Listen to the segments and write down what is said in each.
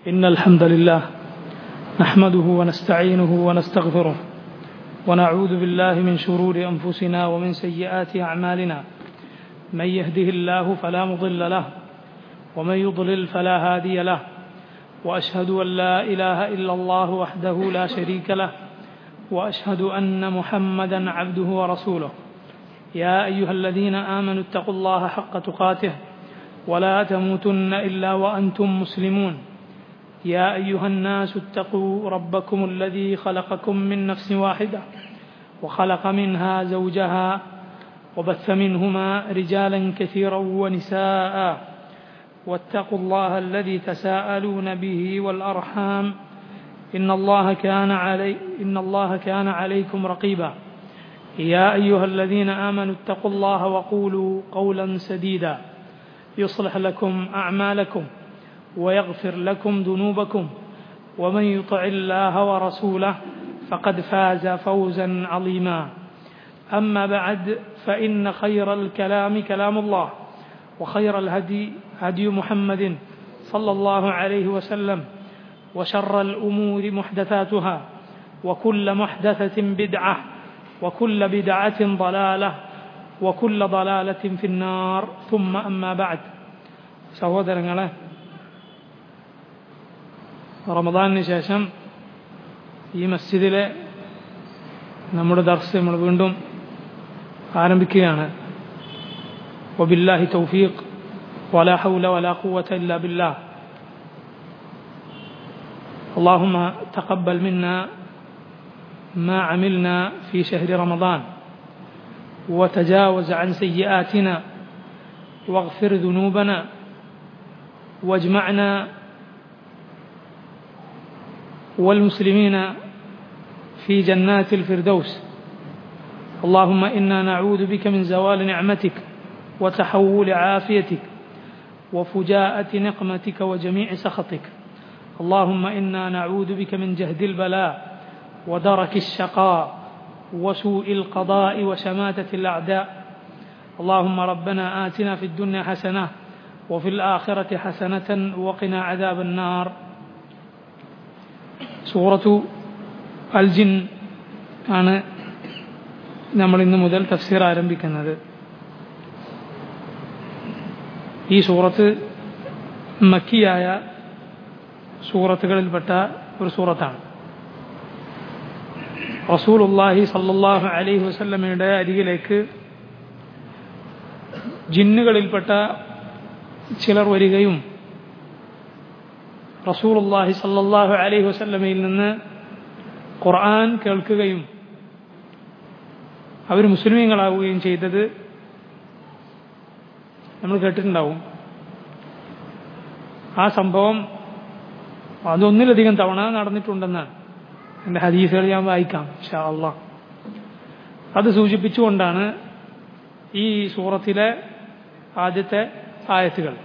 إن الحمد لله نحمده ونستعينه ونستغفره ونعوذ بالله من شرور أنفسنا ومن سيئات أعمالنا من يهده الله فلا مضل له ومن يضلل فلا هادي له وأشهد أن لا إله إلا الله وحده لا شريك له وأشهد أن محمدا عبده ورسوله يا أيها الذين آمنوا اتقوا الله حق تقاته ولا تموتن إلا وأنتم مسلمون يا أيها الناس اتقوا ربكم الذي خلقكم من نفس واحدة وخلق منها زوجها وبث منهما رجالا كثيرا ونساء واتقوا الله الذي تساءلون به والأرحام إن الله كان علي إن الله كان عليكم رقيبا يا أيها الذين آمنوا اتقوا الله وقولوا قولا سديدا يصلح لكم أعمالكم ويغفر لكم ذنوبكم ومن يطع الله ورسوله فقد فاز فوزا عظيما أما بعد فإن خير الكلام كلام الله وخير الهدي هدي محمد صلى الله عليه وسلم وشر الأمور محدثاتها وكل محدثة بدعة وكل بدعة ضلالة وكل ضلالة في النار ثم أما بعد സഹോദരങ്ങളെ റമദാനിന് ശേഷം ഈ മസ്ജിദിലെ നമ്മുടെ ദർസ് നമ്മൾ വീണ്ടും ആരംഭിക്കുകയാണ് വബില്ലാഹി തൗഫീഖ് ولا حول ولا قوة إلا بالله اللهم تقبل منا ما عملنا في شهر رمضان وتجاوز عن سيئاتنا واغفر ذنوبنا واجمعنا والمسلمين في جنات الفردوس اللهم انا نعوذ بك من زوال نعمتك وتحول عافيتك وفجاءه نقمتك وجميع سخطك اللهم انا نعوذ بك من جهد البلاء ودرك الشقاء وسوء القضاء وشماته الاعداء اللهم ربنا اتنا في الدنيا حسنه وفي الاخره حسنه وقنا عذاب النار സൂറത്തു അൽ ജിൻ ആണ് നമ്മൾ ഇന്ന് മുതൽ തഫ്സീർ ആരംഭിക്കുന്നത് ഈ സൂറത്ത് മക്കിയായ സൂറത്തുകളിൽപ്പെട്ട ഒരു സൂറത്താണ് റസൂലുല്ലാഹി സല്ലാഹു അലൈഹി വസല്ലമയുടെ അരികിലേക്ക് ജിന്നുകളിൽപ്പെട്ട ചിലർ വരികയും റസൂലുല്ലാഹി സല്ലാഹു അലൈഹി വസല്ലമയിൽ നിന്ന് ഖുർആൻ കേൾക്കുകയും അവർ മുസ്ലിമീങ്ങളാവുകയും ചെയ്തത് നമ്മൾ കേട്ടിട്ടുണ്ടാവും ആ സംഭവം അതൊന്നിലധികം തവണ നടന്നിട്ടുണ്ടെന്നാണ് എൻ്റെ ഹദീസുകൾ ഞാൻ വായിക്കാം ഷാ അള്ളാ അത് സൂചിപ്പിച്ചുകൊണ്ടാണ് ഈ സൂറത്തിലെ ആദ്യത്തെ ആയത്തുകൾ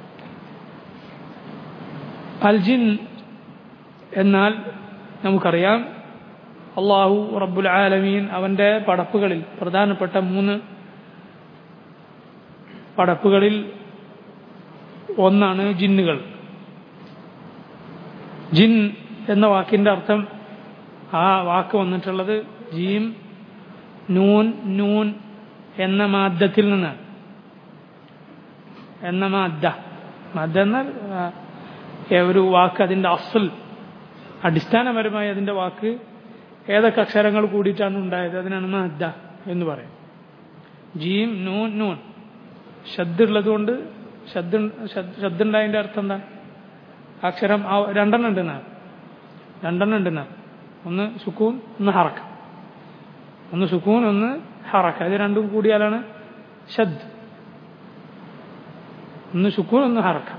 അൽജിൻ എന്നാൽ നമുക്കറിയാം അള്ളാഹു റബ്ബുൽ ആലമീൻ അവൻ്റെ പടപ്പുകളിൽ പ്രധാനപ്പെട്ട മൂന്ന് പടപ്പുകളിൽ ഒന്നാണ് ജിന്നുകൾ ജിൻ എന്ന വാക്കിൻ്റെ അർത്ഥം ആ വാക്ക് വന്നിട്ടുള്ളത് ജീം നൂൻ നൂൻ എന്ന മാദ്ദത്തിൽ നിന്നാണ് എന്ന മാദ്ദ മാദ്ദ എന്നാൽ ഒരു വാക്ക് അതിൻ്റെ അസൽ അടിസ്ഥാനപരമായി അതിൻ്റെ വാക്ക് ഏതൊക്കെ അക്ഷരങ്ങൾ കൂടിയിട്ടാണ് ഉണ്ടായത് അതിനാണ് മദ്ദ എന്ന് പറയും ജീം നൂൻ നൂൻ ശബ്ദുള്ളത് കൊണ്ട് ശബ്ദ ശബ്ദുണ്ടായതിൻ്റെ അർത്ഥം എന്താ അക്ഷരം രണ്ടെണ്ണം ഉണ്ടെന്നാ രണ്ടെണ്ണം ഉണ്ടെന്നാ ഒന്ന് സുക്കൂൻ ഒന്ന് ഹറക്ക ഒന്ന് സുക്കൂൻ ഒന്ന് ഹറക്ക ഇത് രണ്ടും കൂടിയാലാണ് ഷദ് ഒന്ന് സുക്കൂൻ ഒന്ന് ഹറക്ക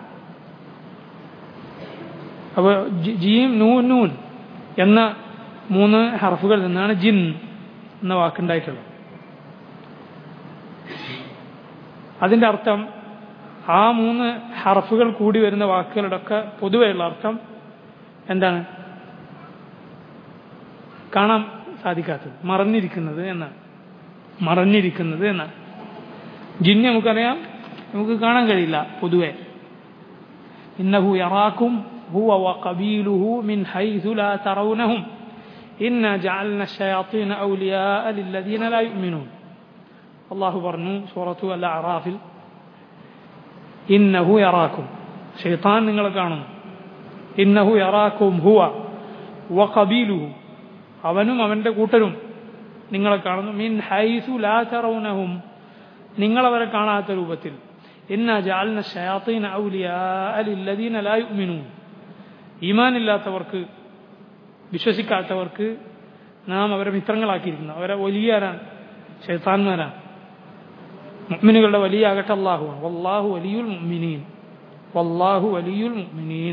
അപ്പോൾ ജീം നൂൻ നൂൻ എന്ന മൂന്ന് ഹർഫുകളിൽ നിന്നാണ് ജിൻ എന്ന വാക്കുണ്ടായിട്ടുള്ളത് അതിൻ്റെ അർത്ഥം ആ മൂന്ന് ഹർഫുകൾ കൂടി വരുന്ന വാക്കുകളുടെ ഒക്കെ പൊതുവെയുള്ള അർത്ഥം എന്താണ് കാണാൻ സാധിക്കാത്തത് മറഞ്ഞിരിക്കുന്നത് എന്നാണ് മറഞ്ഞിരിക്കുന്നത് എന്നാണ് ജിന്ന് നമുക്കറിയാം നമുക്ക് കാണാൻ കഴിയില്ല പൊതുവെ ഇന്നഹു യറാക്കും هو وقبيله من حيث لا ترونهم إنا جعلنا الشياطين أولياء للذين لا يؤمنون الله برنو سورة الأعراف إنه يراكم شيطان നിങ്ങളെ കാണുന്നു ഇന്നഹു യറാക്കും ഹുവ വ കബീലുഹു അവനും അവൻ്റെ കൂട്ടരും നിങ്ങളെ കാണുന്നു മിൻ ഹൈസു ലാ തറൗനഹും നിങ്ങളവരെ കാണാത്ത രൂപത്തിൽ ഇന്ന ജാലിന ഷയാത്തീന ഔലിയാലില്ലദീന ലാ യുഅ്മിനൂൻ ഈമാനില്ലാത്തവർക്ക് വിശ്വസിക്കാത്തവർക്ക് നാം അവരെ മിത്രങ്ങളാക്കിയിരിക്കുന്നു അവരെ വലിയാരാണ് ഷെയ്ത്താന്മാരാണ് മുഅ്മിനുകളുടെ വലിയ ആകട്ടെ അള്ളാഹുവാണ് വല്ലാഹു വലിയുൽ മുഅ്മിനീൻ വല്ലാഹു വലിയുൽ മുഅ്മിനീൻ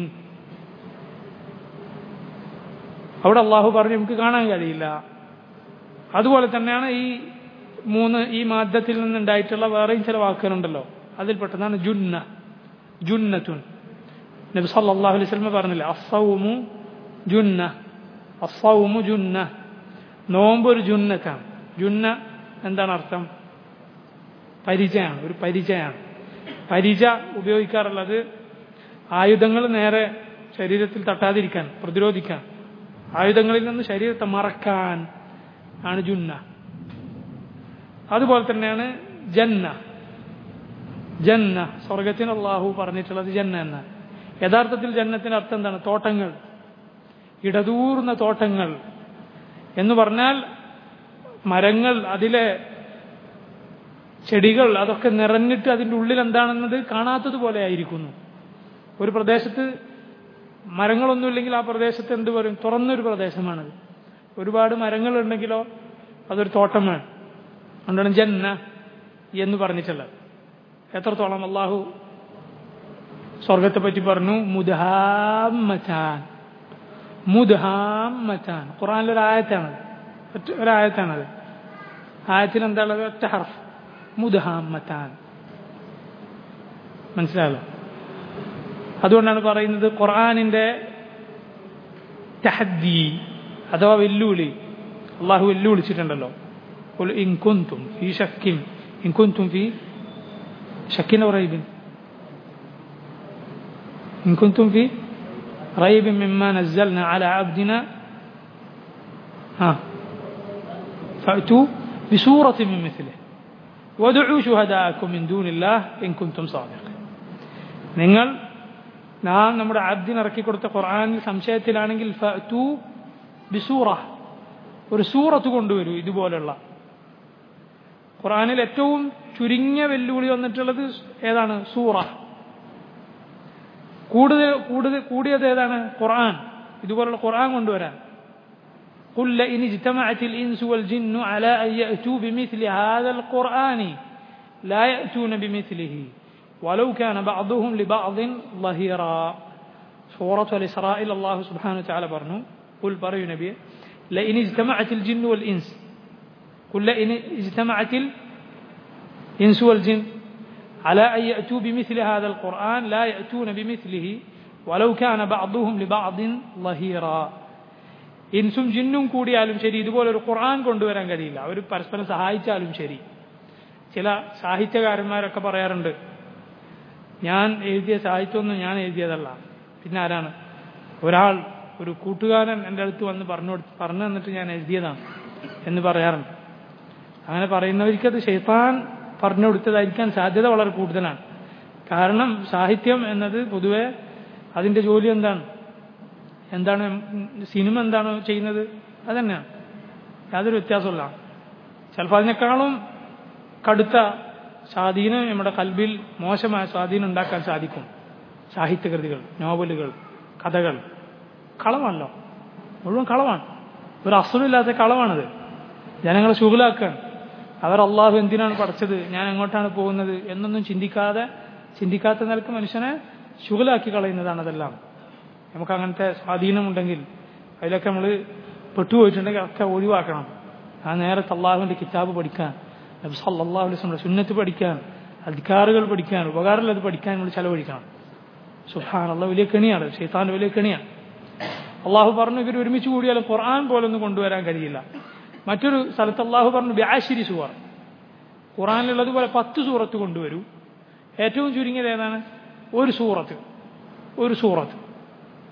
അവിടെ അള്ളാഹു പറഞ്ഞ് നമുക്ക് കാണാൻ കഴിയില്ല അതുപോലെ തന്നെയാണ് ഈ മൂന്ന് ഈ മാധ്യത്തിൽ നിന്നുണ്ടായിട്ടുള്ള വേറെയും ചില വാക്കുകളുണ്ടല്ലോ അതിൽപ്പെട്ടതാണ് ജുന്ന ജുന്നത്തുൻ നബി സല്ലല്ലാഹു അലൈഹി വസല്ലം പറഞ്ഞില്ലേ അസ്സൗമു ജുന്ന അസ്സൗമു ജുന്ന നോമ്പ് ഒരു ജുന്നത്താണ് ജുന്ന എന്താണ് അർത്ഥം പരിചയമാണ് ഒരു പരിചയമാണ് പരിച ഉപയോഗിക്കാറുള്ളത് ആയുധങ്ങൾ നേരെ ശരീരത്തിൽ തട്ടാതിരിക്കാൻ പ്രതിരോധിക്കാൻ ആയുധങ്ങളിൽ നിന്ന് ശരീരത്തെ മറക്കാൻ ആണ് ജുന്ന അതുപോലെ തന്നെയാണ് ജന്ന ജന്ന സ്വർഗത്തിന് അള്ളാഹു പറഞ്ഞിട്ടുള്ളത് ജന്ന എന്ന യഥാർത്ഥത്തിൽ ജന്നത്തിന്റെ അർത്ഥം എന്താണ് തോട്ടങ്ങൾ ഇടതൂർന്ന തോട്ടങ്ങൾ എന്ന് പറഞ്ഞാൽ മരങ്ങൾ അതിലെ ചെടികൾ അതൊക്കെ നിറഞ്ഞിട്ട് അതിൻ്റെ ഉള്ളിൽ എന്താണെന്നത് കാണാത്തതുപോലെ ആയിരിക്കുന്നു ഒരു പ്രദേശത്ത് മരങ്ങളൊന്നുമില്ലെങ്കിൽ ആ പ്രദേശത്ത് എന്ത് പറയും തുറന്നൊരു പ്രദേശമാണത് ഒരുപാട് മരങ്ങളുണ്ടെങ്കിലോ അതൊരു തോട്ടമാണ് അതുകൊണ്ടാണ് ജന്ന എന്ന് പറഞ്ഞിട്ടുള്ളത് എത്രത്തോളം അള്ളാഹു സ്വർഗത്തെ പറ്റി പറഞ്ഞു മുദ്ഹാമറ്റാൻ മുദ്ഹാമറ്റാൻ ഖുറാനിലൊരു ആയത്താണത് ഒറ്റ ഒരായത്താണത് ആയത്തിൽ എന്താണുള്ളത് ഒറ്റ ഹർഫ് മുദ്ഹാമറ്റാൻ മനസ്സിലായല്ലോ അതുകൊണ്ടാണ് പറയുന്നത് ഖുർആാനിന്റെ തഹദ്ദി അഥവാ വെല്ലുവിളി അള്ളാഹു വെല്ലുവിളിച്ചിട്ടുണ്ടല്ലോ قل إن كنتم في شك إن كنتم في شك أو ريب إن كنتم في ريب مما نزلنا على عبدنا ها فأتوا بسورة من مثله وادعوا شهداءكم من دون الله إن كنتم صادقين നിങ്ങൾ നാം നമ്മുടെ അബ്ദിന് ഇറക്കി കൊടുത്ത ഖുർആാനിൽ സംശയത്തിലാണെങ്കിൽ ഫഅ്തു ബിസൂറ ഒരു സൂറത്ത് കൊണ്ടുവരൂ ഇതുപോലുള്ള ഖുർആാനിൽ ഏറ്റവും ചുരുങ്ങിയ വെല്ലുവിളി വന്നിട്ടുള്ളത് ഏതാണ് സൂറ കൂടുതൽ കൂടുതൽ കൂടിയത് ഏതാണ് ഖുർആൻ ഇതുപോലുള്ള ഖുർആൻ കൊണ്ടുവരാൻ قل لئن اجتمعت الإنس والجن على أن يأتوا بمثل هذا القرآن لا يأتون بمثله ولو كان بعضهم لبعض ظهيرا سورة الإسراء الله سبحانه وتعالى برنو قل بريو نبي لئن اجتمعت الجن والإنس قل لئن اجتمعت الإنس والجن على أن يأتوا بمثل هذا القرآن لا يأتون بمثله ولو كان بعضهم لبعض ظهيرا ഇൻസും ജിന്നും കൂടിയാലും ശരി ഇതുപോലെ ഒരു ഖുർആൻ കൊണ്ടുവരാൻ കഴിയില്ല അവർ പരസ്പരം സഹായിച്ചാലും ശരി ചില സാഹിത്യകാരന്മാരൊക്കെ പറയാറുണ്ട് ഞാൻ എഴുതിയ സാഹിത്യമൊന്നും ഞാൻ എഴുതിയതല്ല പിന്നെ ആരാണ് ഒരാൾ ഒരു കൂട്ടുകാരൻ എൻ്റെ അടുത്ത് വന്ന് പറഞ്ഞു പറഞ്ഞു തന്നിട്ട് ഞാൻ എഴുതിയതാണ് എന്ന് പറയാറുണ്ട് അങ്ങനെ പറയുന്നവർക്കത് ഷെയ്ത്താൻ പറഞ്ഞു കൊടുത്തതായിരിക്കാൻ സാധ്യത വളരെ കൂടുതലാണ് കാരണം സാഹിത്യം എന്നത് പൊതുവെ അതിൻ്റെ ജോലി എന്താണ് എന്താണ് സിനിമ എന്താണ് ചെയ്യുന്നത് അതന്നെയാണ് യാതൊരു വ്യത്യാസമില്ല ചിലപ്പോൾ അതിനേക്കാളും കടുത്ത സ്വാധീനം നമ്മുടെ കൽബിൽ മോശമായ സ്വാധീനം ഉണ്ടാക്കാൻ സാധിക്കും സാഹിത്യകൃതികൾ നോവലുകൾ കഥകൾ കളവല്ലോ മുഴുവൻ കളവാണ് ഒരു അസുഖമില്ലാത്ത കളവാണത് ജനങ്ങളെ ശുഗലാക്കാൻ അവർ അള്ളാഹു എന്തിനാണ് പഠിച്ചത് ഞാൻ എങ്ങോട്ടാണ് പോകുന്നത് എന്നൊന്നും ചിന്തിക്കാതെ ചിന്തിക്കാത്ത നിലക്ക് മനുഷ്യനെ ശുഗലാക്കി കളയുന്നതാണ് അതെല്ലാം നമുക്ക് അങ്ങനത്തെ സ്വാധീനമുണ്ടെങ്കിൽ അതിലൊക്കെ നമ്മൾ പെട്ടുപോയിട്ടുണ്ടെങ്കിൽ ഒക്കെ ഒഴിവാക്കണം ആ നേരത്തെ അള്ളാഹുവിൻ്റെ കിതാബ് പഠിക്കാൻ നബി സല്ലല്ലാഹു അലൈഹി വസല്ലം സുന്നത്ത് പഠിക്കാൻ അധികാറുകൾ പഠിക്കാൻ ഉപകാരമുള്ളത് പഠിക്കാൻ നമ്മൾ ചെലവഴിക്കണം സുഹാൻ അള്ളാഹ് വലിയ കെണിയാണ് ഷെയ്ത്താൻ്റെ വലിയ കെണിയാണ് അള്ളാഹു പറഞ്ഞു ഇവർ ഒരുമിച്ച് കൂടിയാലും ഖുർആൻ പോലൊന്നും കൊണ്ടുവരാൻ കഴിയില്ല മറ്റൊരു സ്ഥലത്ത് അള്ളാഹു പറഞ്ഞു ബ്യാശിരി സുവർ ഖുറാനിലുള്ളതുപോലെ പത്ത് സൂറത്ത് കൊണ്ടുവരൂ ഏറ്റവും ചുരുങ്ങിയത് ഏതാണ് ഒരു സൂറത്ത് ഒരു സൂറത്ത്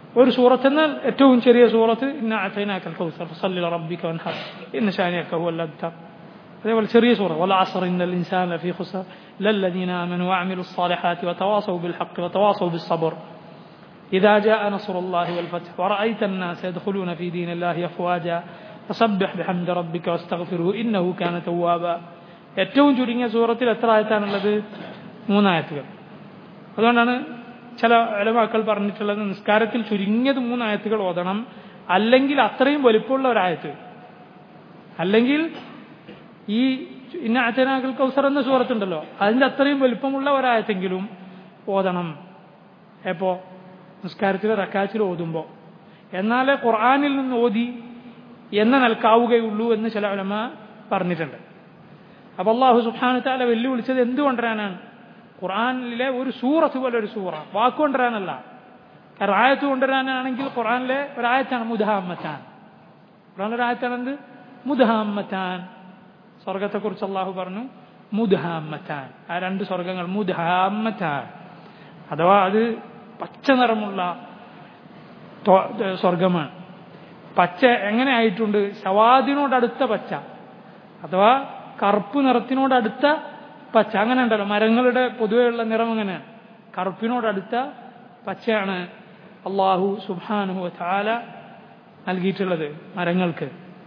ഒരു സൂറത്ത് എന്നാൽ ഏറ്റവും ചെറിയ സൂറത്ത് ഇന്ന അത്തൈനാക്കൽ കൗസർ സല്ലി റബ്ബിക വൻഹർ ഇന്ന ഷാനിയക ഹുവൽ അബ്തർ അതേപോലെ ചെറിയ സൂറ വല അസർ ഇന്നൽ ഇൻസാന ലഫീ ഖുസർ ലല്ലദീന ആമനു വഅമിലു الصالحات وتواصوا بالحق وتواصوا بالصبر إذا جاء نصر الله والفتح ورأيت الناس يدخلون في دين الله أفواجا فسبح بحمد ربك واستغفره إنه كان توابا ഏറ്റവും ചുരുങ്ങിയ സൂറത്തിൽ എത്ര ആയത്താണുള്ളത് മൂന്നായത്തുകൾ അതുകൊണ്ടാണ് ചില ഇളവാക്കൾ പറഞ്ഞിട്ടുള്ളത് നിസ്കാരത്തിൽ ചുരുങ്ങിയത് മൂന്നായത്തുകൾ ഓതണം അല്ലെങ്കിൽ അത്രയും വലിപ്പമുള്ള ഒരായത്ത് അല്ലെങ്കിൽ ഈ ഇന്ന അച്ചനാക്കൽ കൗസർ എന്ന സൂറത്തുണ്ടല്ലോ അതിന്റെ അത്രയും വലിപ്പമുള്ള ഒരായത്തെങ്കിലും ഓതണം എപ്പോ നിസ്കാരത്തിൽ റക്കാച്ചിൽ ഓതുമ്പോൾ എന്നാലേ ഖുർആാനിൽ നിന്ന് ഓതി എന്ന നിലക്കാവുകയുള്ളൂ എന്ന് ചില ഉലമ പറഞ്ഞിട്ടുണ്ട് അപ്പൊ അള്ളാഹു സുബാനത്താല വെല്ലുവിളിച്ചത് എന്തുകൊണ്ടുവരാനാണ് ഖുർആാനിലെ ഒരു സൂറത്ത് പോലെ ഒരു സൂറ വാക്കുകൊണ്ടുവരാനല്ല കാരണം ആയത്ത് കൊണ്ടുവരാനാണെങ്കിൽ ഖുർആാനിലെ ഒരായത്താണ് മുദഹാമ്മത്താൻ ഖുർആാനിലെ ഒരായത്താണ് എന്ത് മുദഹാമ്മത്താൻ സ്വർഗത്തെക്കുറിച്ച് അള്ളാഹു പറഞ്ഞു മുദഹാമ്മത്താൻ ആ രണ്ട് സ്വർഗങ്ങൾ മുദഹാമ്മത്താൻ അഥവാ അത് പച്ച നിറമുള്ള സ്വർഗമാണ് പച്ച എങ്ങനെ ആയിട്ടുണ്ട് ശവാദിനോടടുത്ത പച്ച അഥവാ കറുപ്പ് നിറത്തിനോടടുത്ത പച്ച അങ്ങനെ ഉണ്ടല്ലോ മരങ്ങളുടെ പൊതുവെയുള്ള നിറം അങ്ങനെയാണ് കറുപ്പിനോടടുത്ത പച്ചയാണ് അള്ളാഹു സുബാനുഹു താല നൽകിയിട്ടുള്ളത് മരങ്ങൾക്ക്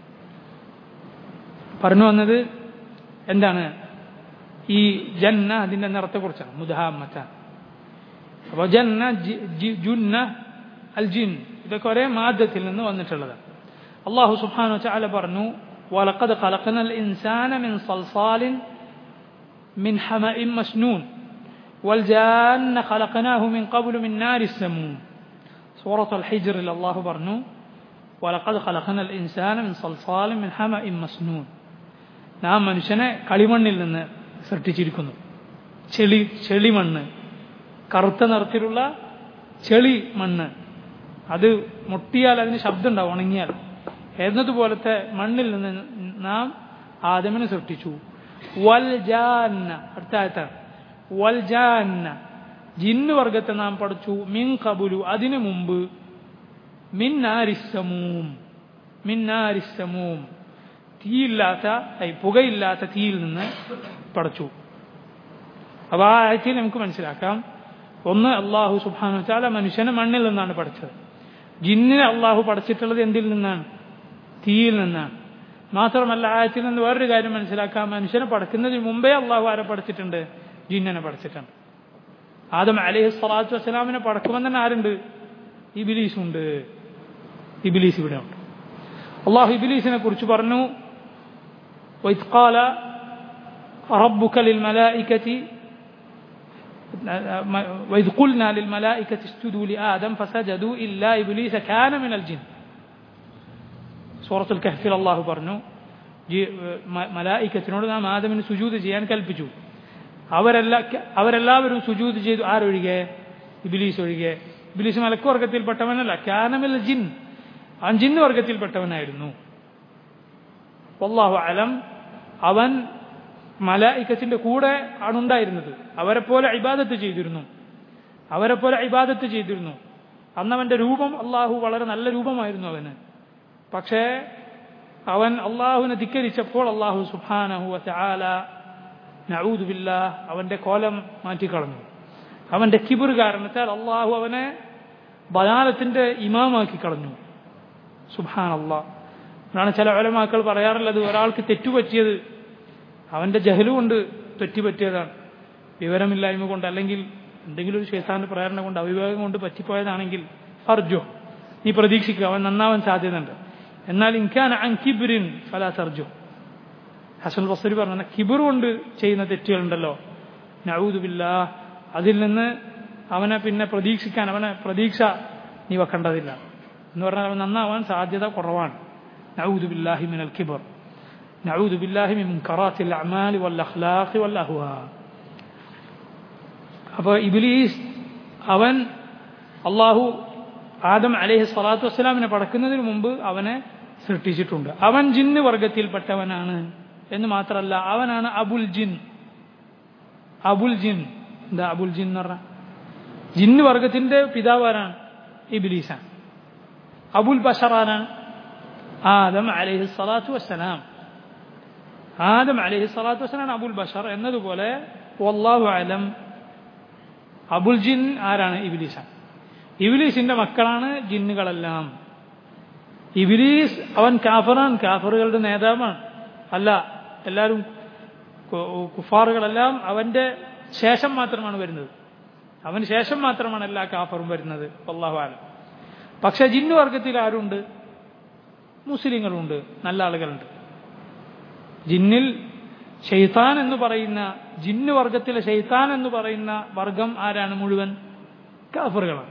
പറഞ്ഞു വന്നത് എന്താണ് ഈ ജന്ന അതിന്റെ നിറത്തെക്കുറിച്ചാണ് മുദാമത്ത അപ്പോൾ ജന്ന ജുന്ന അൽ ജിൻ ഇതൊക്കെ ഒരേ മാദ്യത്തിൽ നിന്ന് വന്നിട്ടുള്ളത് അള്ളാഹു സുബാനു ചാല പറഞ്ഞു ولقد خلقنا الإنسان من صلصال من حمأ مسنون والجان خلقناه من قبل من نار السموم سورة الحجر الله برنو ولقد خلقنا الإنسان من صلصال من حمأ مسنون നാം മനുഷ്യനെ കളിമണ്ണിൽ നിന്ന് സൃഷ്ടിച്ചിരിക്കുന്നു ചെളി ചെളിമണ്ണ് കറുത്ത നിറത്തിലുള്ള ചെളി മണ്ണ് അത് മുട്ടിയാൽ അതിന് ശബ്ദം ഉണ്ടാവും ഉണങ്ങിയാൽ എന്നതുപോലത്തെ മണ്ണിൽ നിന്ന് നാം ആദമിനെ സൃഷ്ടിച്ചു വൽ ജാന്ന അടുത്ത ആയത്താണ് വൽ ജാന്ന ജിന്ന് വർഗത്തെ നാം പഠിച്ചു മിൻ കബുലു അതിനു മുമ്പ് മിന്നാരിസമൂം മിന്നാരിസമൂം തീയില്ലാത്ത പുകയില്ലാത്ത തീയിൽ നിന്ന് പടച്ചു അപ്പോൾ ആ ആഴ്ചയിൽ നമുക്ക് മനസ്സിലാക്കാം ഒന്ന് അള്ളാഹു സുബാനു വെച്ചാൽ മനുഷ്യനെ മണ്ണിൽ നിന്നാണ് പഠിച്ചത് ജിന്നിനെ അള്ളാഹു പഠിച്ചിട്ടുള്ളത് എന്തിൽ നിന്നാണ് തീയിൽ നിന്നാണ് മാത്രമല്ല ആയത്തിൽ നിന്ന് വേറൊരു കാര്യം മനസ്സിലാക്കാം മനുഷ്യനെ പഠിക്കുന്നതിന് മുമ്പേ അള്ളാഹു ആരെ പഠിച്ചിട്ടുണ്ട് ജിന്നിനെ പഠിച്ചിട്ടുണ്ട് ആദം അലൈഹി സ്വലാത്തു വസ്സലാമിനെ പടക്കുമെന്ന് തന്നെ ആരുണ്ട് ഇബിലീസ് ഉണ്ട് ഇബിലീസ് ഇവിടെ ഉണ്ട് അള്ളാഹു ഇബിലീസിനെ കുറിച്ച് പറഞ്ഞു وإذ قال ربك للملائكة وإذ قلنا للملائكة اسجدوا لآدم فسجدوا إلا إبليس كان من الجن സൂറത്തുൽ കഹ്ഫിൽ അള്ളാഹു പറഞ്ഞു മലായിക്കത്തിനോട് നാം ആദമിന് സുജൂത് ചെയ്യാൻ കൽപ്പിച്ചു അവരെല്ലാ അവരെല്ലാവരും സുജൂത് ചെയ്തു ആരൊഴികെ ഇബിലീസ് ഒഴികെ ഇബിലീസ് മലക്ക് വർഗത്തിൽപ്പെട്ടവനല്ല ക്യാനമിൽ ജിൻ ആ ജിന്ന് വർഗത്തിൽപ്പെട്ടവനായിരുന്നു അള്ളാഹു അലം അവൻ മലായിക്കത്തിന്റെ കൂടെ ആണുണ്ടായിരുന്നത് അവരെ പോലെ ഇബാദത്ത് ചെയ്തിരുന്നു അവരെ പോലെ ഇബാദത്ത് ചെയ്തിരുന്നു അന്നവന്റെ രൂപം അള്ളാഹു വളരെ നല്ല രൂപമായിരുന്നു അവന് പക്ഷേ അവൻ അള്ളാഹുവിനെ ധിക്കരിച്ചപ്പോൾ അള്ളാഹു സുഹാനഹു ആല നഊദുബില്ല അവന്റെ കോലം മാറ്റിക്കളഞ്ഞു അവന്റെ കിബിർ കാരണത്താൽ അള്ളാഹു അവനെ ബലാലത്തിന്റെ ഇമാമാക്കി കളഞ്ഞു സുഹാൻ അള്ളാഹ് അതാണ് ചില ഒലമാക്കൾ പറയാറുള്ളത് ഒരാൾക്ക് തെറ്റുപറ്റിയത് അവന്റെ ജഹലു കൊണ്ട് തെറ്റുപറ്റിയതാണ് വിവരമില്ലായ്മ കൊണ്ട് അല്ലെങ്കിൽ എന്തെങ്കിലും ഒരു ശേഷാന്റെ പ്രേരണ കൊണ്ട് അവിവേകം കൊണ്ട് പറ്റിപ്പോയതാണെങ്കിൽ ഫർജോ നീ പ്രതീക്ഷിക്കുക അവൻ നന്നാവാൻ സാധ്യതയുണ്ട് എന്നാൽ ഇൻകാൻ അൻ കിബിരിൻ ഫലാ സർജു ഹസൻ ബസരി പറഞ്ഞ കിബിർ കൊണ്ട് ചെയ്യുന്ന തെറ്റുകളുണ്ടല്ലോ നഊദുബില്ല അതിൽ നിന്ന് അവനെ പിന്നെ പ്രതീക്ഷിക്കാൻ അവനെ പ്രതീക്ഷ നീ വെക്കേണ്ടതില്ല എന്ന് പറഞ്ഞാൽ അവൻ നന്നാവാൻ സാധ്യത കുറവാണ് نعوذ بالله من الكبر نعوذ بالله من منكرات الأعمال والأخلاق والأهواء അപ്പോൾ ഇബിലീസ് അവൻ അള്ളാഹു ആദം അലൈഹി സ്വലാത്തു വസ്സലാമിനെ പടക്കുന്നതിന് മുമ്പ് അവനെ സൃഷ്ടിച്ചിട്ടുണ്ട് അവൻ ജിന്ന് വർഗത്തിൽപ്പെട്ടവനാണ് എന്ന് മാത്രമല്ല അവനാണ് അബുൽ ജിൻ അബുൽ ജിൻ എന്താ അബുൽ ജിൻ എന്ന് പറഞ്ഞ ജിന്ന് വർഗത്തിന്റെ പിതാവാരാണ് ഇബിലീസാണ് അബുൽ ബഷറാനാണ് ആദം അലൈഹി സ്വലാത്തു വസ്സലാം ആദം അലൈഹി സ്വലാത്തു വസ്സലാം അബുൽ ബഷർ എന്നതുപോലെ വല്ലാഹു അലം അബുൽ ജിൻ ആരാണ് ഇബിലീസാണ് ഇബിലീസിന്റെ മക്കളാണ് ജിന്നുകളെല്ലാം ഇബിലീസ് അവൻ കാഫറാൻ കാഫറുകളുടെ നേതാവാണ് അല്ല എല്ലാവരും കുഫാറുകളെല്ലാം അവന്റെ ശേഷം മാത്രമാണ് വരുന്നത് അവന് ശേഷം മാത്രമാണ് എല്ലാ കാഫറും വരുന്നത് അള്ളാഹു ആലം പക്ഷെ ജിന്നു വർഗത്തിൽ ആരുണ്ട് മുസ്ലിങ്ങളുണ്ട് നല്ല ആളുകളുണ്ട് ജിന്നിൽ ഷെയ്ത്താൻ എന്ന് പറയുന്ന ജിന്നു വർഗത്തിലെ ഷെയ്ത്താൻ എന്ന് പറയുന്ന വർഗം ആരാണ് മുഴുവൻ കാഫറുകളാണ്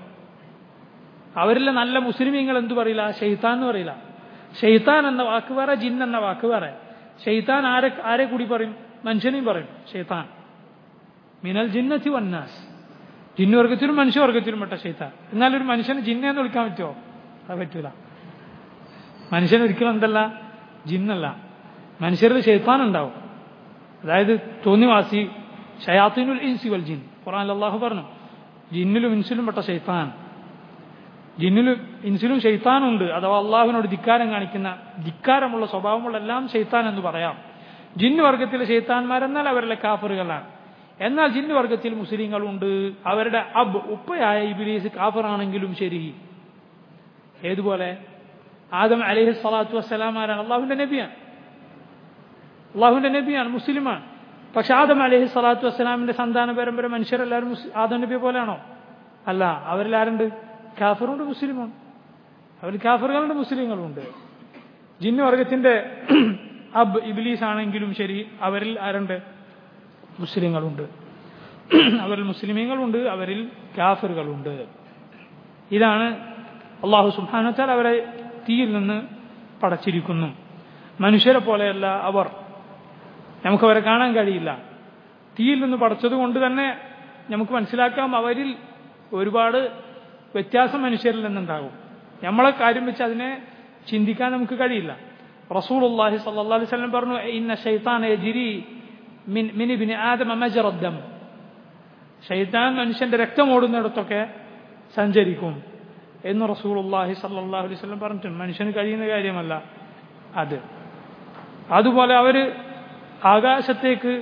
അവരിലെ നല്ല മുസ്ലിമീങ്ങൾ എന്തു പറയില്ല ഷെയ്ത്താൻ എന്ന് പറയില്ല ഷെയ്ത്താൻ എന്ന വാക്ക് വേറെ ജിൻ എന്ന വാക്ക് വേറെ ഷെയ്ത്താൻ ആരെ ആരെ കൂടി പറയും മനുഷ്യനെയും പറയും ഷെയ്ത്താൻ മിനൽ ജിന്നത്തി വന്നാസ് ജിന്നുവർഗത്തിലും മനുഷ്യവർഗത്തിലും പെട്ട ഷെയ്ത്താൻ എന്നാൽ ഒരു മനുഷ്യന് ജിന്നെന്ന് വിളിക്കാൻ പറ്റുമോ അത് പറ്റൂല മനുഷ്യൻ ഒരിക്കലും എന്തല്ല ജിന്നല്ല മനുഷ്യരിൽ ഷെയ്ത്താൻ ഉണ്ടാവും അതായത് തോന്നിവാസി ഷയാത്തിനുൽ ഇൻസി വൽ ജിൻ ഖുറാൻ അള്ളാഹു പറഞ്ഞു ജിന്നിലും ഇൻസിലും പെട്ട ഷെയ്ത്താൻ ജിന്നിലും ഇൻസിലും ഷെയ്ത്താനുണ്ട് അഥവാ അള്ളാഹുവിനോട് ധിക്കാരം കാണിക്കുന്ന ധിക്കാരമുള്ള സ്വഭാവമുള്ള എല്ലാം ഷെയ്ത്താൻ എന്ന് പറയാം ജിന്നു വർഗത്തിലെ ഷെയ്ത്താന്മാരെന്നാൽ അവരിലെ കാഫറുകളാണ് എന്നാൽ ജിന്നു വർഗത്തിൽ മുസ്ലിങ്ങളുണ്ട് അവരുടെ അബ് ഉപ്പയായ ഇബിലീസ് കാഫറാണെങ്കിലും ശരി ഏതുപോലെ ആദം അലഹി സ്വലാത്തു വസ്സലാം ആരാണ് അള്ളാഹുവിന്റെ നബിയാണ് അള്ളാഹുവിന്റെ നബിയാണ് മുസ്ലിമാണ് പക്ഷെ ആദം അലഹി സ്വലാത്തു വസ്സലാമിന്റെ സന്താന പരമ്പര മനുഷ്യരെല്ലാവരും ആദം നബിയെ പോലെയാണോ അല്ല അവരിലാരുണ്ട് കാഫറുണ്ട് മുസ്ലിമുണ്ട് അവരിൽ കാഫറുകളുണ്ട് മുസ്ലിങ്ങളുണ്ട് ജിന്നു വർഗത്തിന്റെ അബ് ഇബിലീസ് ആണെങ്കിലും ശരി അവരിൽ ആരുണ്ട് മുസ്ലിങ്ങളുണ്ട് അവരിൽ മുസ്ലിമീങ്ങളുണ്ട് അവരിൽ കാഫറുകളുണ്ട് ഇതാണ് അള്ളാഹു സുബാനത്താൽ അവരെ തീയിൽ നിന്ന് പടച്ചിരിക്കുന്നു മനുഷ്യരെ പോലെയല്ല അവർ നമുക്കവരെ കാണാൻ കഴിയില്ല തീയിൽ നിന്ന് പടച്ചത് കൊണ്ട് തന്നെ നമുക്ക് മനസ്സിലാക്കാം അവരിൽ ഒരുപാട് വ്യത്യാസം മനുഷ്യരിൽ നിന്നുണ്ടാകും നമ്മളെ കാര്യം വെച്ച് അതിനെ ചിന്തിക്കാൻ നമുക്ക് കഴിയില്ല റസൂൽ അള്ളാഹി സല്ലാ അലൈഹി സ്വലം പറഞ്ഞു ഇന്ന ഷെയ്ത്താൻ ജിരി മിൻ മിനിബിന് ആദമ മജറദ്ദം ഷെയ്ത്താൻ മനുഷ്യന്റെ രക്തം ഓടുന്നിടത്തൊക്കെ സഞ്ചരിക്കും എന്ന് റസൂൽ അള്ളാഹി സല്ലാഹു അലൈഹി സ്വലം പറഞ്ഞിട്ടുണ്ട് മനുഷ്യന് കഴിയുന്ന കാര്യമല്ല അത് അതുപോലെ അവര് ആകാശത്തേക്ക്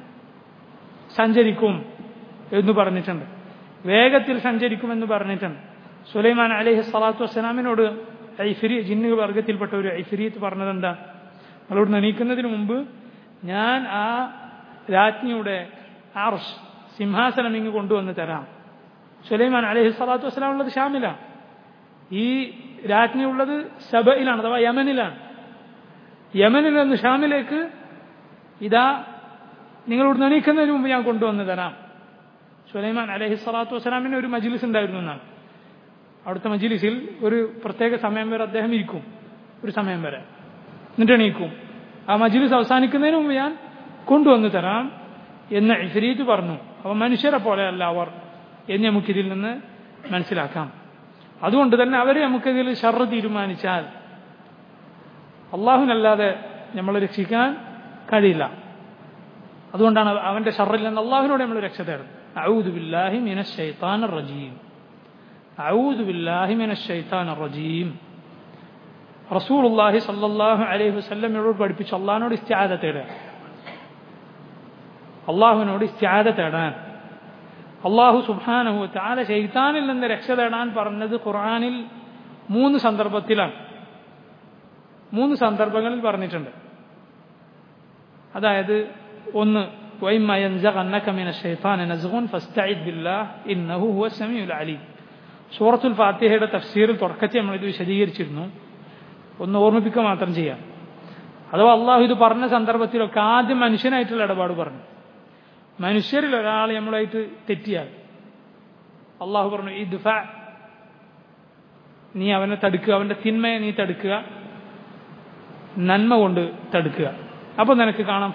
സഞ്ചരിക്കും എന്ന് പറഞ്ഞിട്ടുണ്ട് വേഗത്തിൽ സഞ്ചരിക്കുമെന്ന് പറഞ്ഞിട്ടുണ്ട് സുലൈമാൻ അലഹി സ്വലാത്തു വസ്സലാമിനോട് ഐഫിരി ജിന്നു വർഗത്തിൽപ്പെട്ട ഒരു ഐഫിരീത്ത് പറഞ്ഞത് എന്താ നമ്മളോട് നനീക്കുന്നതിന് മുമ്പ് ഞാൻ ആ രാജ്ഞിയുടെ ആർഷ് സിംഹാസനം ഇങ്ങ് കൊണ്ടുവന്ന് തരാം സുലൈമാൻ അലഹി സ്വലാത്തു വസ്സലാം ഉള്ളത് ഷാമിലാണ് ഈ രാജ്ഞി ഉള്ളത് സബയിലാണ് അഥവാ യമനിലാണ് യമനിൽ നിന്ന് ഷാമിലേക്ക് ഇതാ നിങ്ങളോട് നനീക്കുന്നതിന് മുമ്പ് ഞാൻ കൊണ്ടുവന്ന് തരാം സുലൈമാൻ അലഹി സ്വലാത്തു വസ്സലാമിന് ഒരു മജിലിസ് ഉണ്ടായിരുന്നു എന്നാണ് അവിടുത്തെ മജിലിസിൽ ഒരു പ്രത്യേക സമയം വരെ അദ്ദേഹം ഇരിക്കും ഒരു സമയം വരെ എന്നിട്ട് എണീക്കും ആ മജിലിസ് അവസാനിക്കുന്നതിന് മുമ്പ് ഞാൻ കൊണ്ടുവന്ന് തരാം എന്ന് ഇഫരീത്ത് പറഞ്ഞു അവ മനുഷ്യരെ പോലെയല്ല അവർ എന്ന് നമുക്കിതിൽ നിന്ന് മനസ്സിലാക്കാം അതുകൊണ്ട് തന്നെ അവരെ നമുക്കിതിൽ ഷർറ് തീരുമാനിച്ചാൽ അള്ളാഹുവിനല്ലാതെ നമ്മളെ രക്ഷിക്കാൻ കഴിയില്ല അതുകൊണ്ടാണ് അവന്റെ ഷറിൽ നിന്ന് അള്ളാഹുവിനോട് നമ്മൾ രക്ഷ തേടുന്നത് أعوذ بالله من الشيطان الرجيم أعوذ بالله من الشيطان الرجيم റസൂൽ അള്ളാഹി സല്ലാഹു അലൈഹി വസ്ല്ലമിനോട് പഠിപ്പിച്ച് അള്ളാഹിനോട് ഇസ്ത്യാദ തേടാൻ അള്ളാഹുവിനോട് ഇസ്ത്യാദ തേടാൻ അള്ളാഹു സുബാനഹു താല ഷെയ്ത്താനിൽ നിന്ന് രക്ഷ തേടാൻ പറഞ്ഞത് ഖുർആാനിൽ മൂന്ന് സന്ദർഭത്തിലാണ് മൂന്ന് സന്ദർഭങ്ങളിൽ പറഞ്ഞിട്ടുണ്ട് അതായത് ഒന്ന് وإما ينزغنك من الشيطان نزغ فاستعذ بالله إنه هو السميع العليم സൂറത്തുൽ ഫാത്തിഹയുടെ തഫ്സീറിൽ തുടക്കത്തിൽ നമ്മളിത് വിശദീകരിച്ചിരുന്നു ഒന്ന് ഓർമ്മിപ്പിക്കുക മാത്രം ചെയ്യാം അഥവാ അള്ളാഹു ഇത് പറഞ്ഞ സന്ദർഭത്തിലൊക്കെ ആദ്യം മനുഷ്യനായിട്ടുള്ള ഇടപാട് പറഞ്ഞു മനുഷ്യരിൽ ഒരാൾ നമ്മളായിട്ട് തെറ്റിയാൽ അള്ളാഹു പറഞ്ഞു ഇദ്ഫ നീ അവനെ തടുക്കുക അവന്റെ തിന്മയെ നീ തടുക്കുക നന്മ കൊണ്ട് തടുക്കുക അപ്പൊ നിനക്ക് കാണാം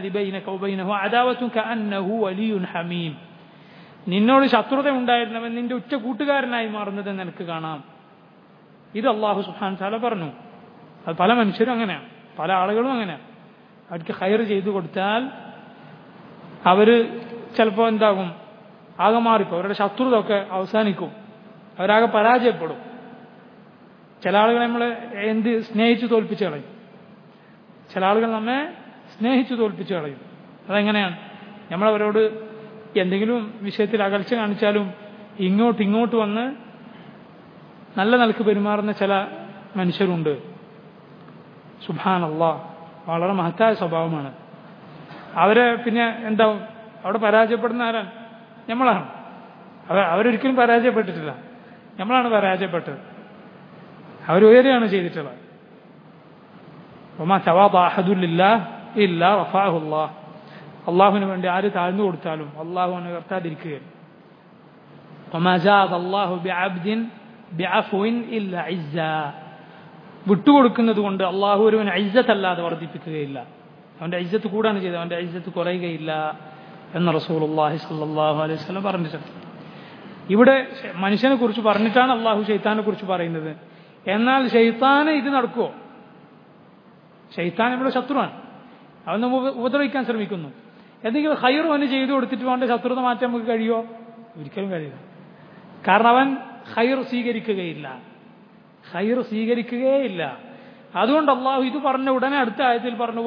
ഹമീം നിന്നോട് ശത്രുത ഉണ്ടായിരുന്നവൻ നിന്റെ ഉച്ച കൂട്ടുകാരനായി മാറുന്നത് നിനക്ക് കാണാം ഇത് അള്ളാഹു സുഹാൻ താല പറഞ്ഞു അത് പല മനുഷ്യരും അങ്ങനെയാണ് പല ആളുകളും അങ്ങനെയാണ് അവർക്ക് ഹയർ ചെയ്തു കൊടുത്താൽ അവര് ചിലപ്പോൾ എന്താകും ആകെ മാറിപ്പോ അവരുടെ ശത്രുത ഒക്കെ അവസാനിക്കും അവരാകെ പരാജയപ്പെടും ചില ആളുകൾ നമ്മളെ എന്ത് സ്നേഹിച്ചു തോൽപ്പിച്ച് കളയും ചില ആളുകൾ നമ്മെ സ്നേഹിച്ചു തോൽപ്പിച്ച് കളയും അതെങ്ങനെയാണ് നമ്മളവരോട് എന്തെങ്കിലും വിഷയത്തിൽ അകൽച്ച കാണിച്ചാലും ഇങ്ങോട്ട് ഇങ്ങോട്ട് വന്ന് നല്ല നിലക്ക് പെരുമാറുന്ന ചില മനുഷ്യരുണ്ട് സുഭാനല്ല വളരെ മഹത്തായ സ്വഭാവമാണ് അവരെ പിന്നെ എന്താ അവിടെ പരാജയപ്പെടുന്ന ആരാണ് നമ്മളാണ് അവർ അവരൊരിക്കലും പരാജയപ്പെട്ടിട്ടില്ല നമ്മളാണ് പരാജയപ്പെട്ടത് അവരുയരുകയാണ് ചെയ്തിട്ടുള്ളത് ഒമാ ചവാദാഹദുല്ല ഇല്ല റഫാഹുല്ല അള്ളാഹുവിന് വേണ്ടി ആര് താഴ്ന്നു കൊടുത്താലും അള്ളാഹു അവനെ ഉയർത്താതിരിക്കുകയില്ല ഒമാ ജാദ് അള്ളാഹു ബിഅബ്ദിൻ ബിഅഫുവിൻ ഇല്ല ഇസ്സ വിട്ടുകൊടുക്കുന്നത് കൊണ്ട് അള്ളാഹു ഒരുവൻ ഐസത്തല്ലാതെ വർദ്ധിപ്പിക്കുകയില്ല അവന്റെ ഐസത്ത് കൂടാണ് ചെയ്തത് അവന്റെ ഐസത്ത് കുറയുകയില്ല എന്ന് റസൂൽ അള്ളാഹി സല്ലാഹു അലൈഹി സ്വലം പറഞ്ഞിട്ടുണ്ട് ഇവിടെ മനുഷ്യനെ കുറിച്ച് പറഞ്ഞിട്ടാണ് അള്ളാഹു ഷെയ്ത്താനെ കുറിച്ച് പറയുന്നത് എന്നാൽ ഷെയ്ത്താന് ഇത് നടക്കുമോ ഷെയ്ത്താൻ ഇവിടെ ശത്രുവാണ് അവൻ നമ്മ ഉപദ്രവിക്കാൻ ശ്രമിക്കുന്നു എന്തെങ്കിലും ഹൈർ അവന് ചെയ്തു കൊടുത്തിട്ട് അവന്റെ ശത്രുത മാറ്റാൻ നമുക്ക് കഴിയുമോ ഒരിക്കലും കഴിയില്ല കാരണം അവൻ ഹൈർ സ്വീകരിക്കുകയില്ല ഹൈർ സ്വീകരിക്കുകയില്ല അതുകൊണ്ട് അള്ളാഹു ഇത് പറഞ്ഞ ഉടനെ അടുത്ത ആയത്തിൽ പറഞ്ഞു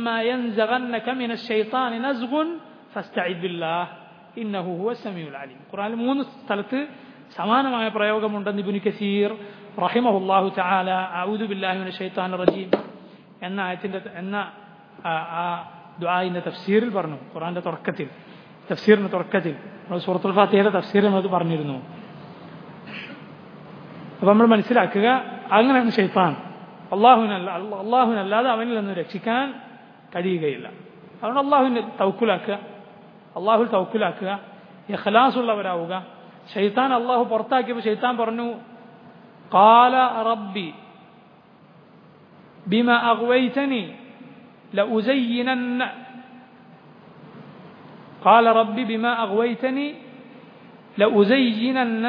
ഖുറാനിൽ മൂന്ന് സ്ഥലത്ത് സമാനമായ പ്രയോഗമുണ്ടെന്ന് ഇബുനി കസീർ റഹിമഹുല്ലാഹു ചാല ഔദു ബില്ലാഹിമിന് ഷെയ്ത്താൻ റജീം എന്ന ആയത്തിന്റെ എന്ന ആ ദ്വായിന്റെ തഫ്സീറിൽ പറഞ്ഞു ഖുറാന്റെ തുടക്കത്തിൽ തഫ്സീറിന്റെ തുടക്കത്തിൽ സൂറത്തുൽ ഫാത്തിയുടെ തഫ്സീറിൽ നമ്മൾ പറഞ്ഞിരുന്നു അപ്പൊ നമ്മൾ മനസ്സിലാക്കുക അങ്ങനെയാണ് ഷെയ്ത്താൻ അള്ളാഹുവിനല്ല അള്ളാഹുവിനല്ലാതെ അവനിൽ നിന്ന് രക്ഷിക്കാൻ കഴിയുകയില്ല അതുകൊണ്ട് അള്ളാഹുവിനെ തൗക്കുലാക്കുക അള്ളാഹു തൗക്കുലാക്കുക ഇഖ്ലാസ് ഉള്ളവരാവുക ഷെയ്ത്താൻ അള്ളാഹു പുറത്താക്കിയപ്പോൾ ഷെയ്ത്താൻ പറഞ്ഞു قال ربي بما أغويتني لأزينن قال ربي بما أغويتني لأزينن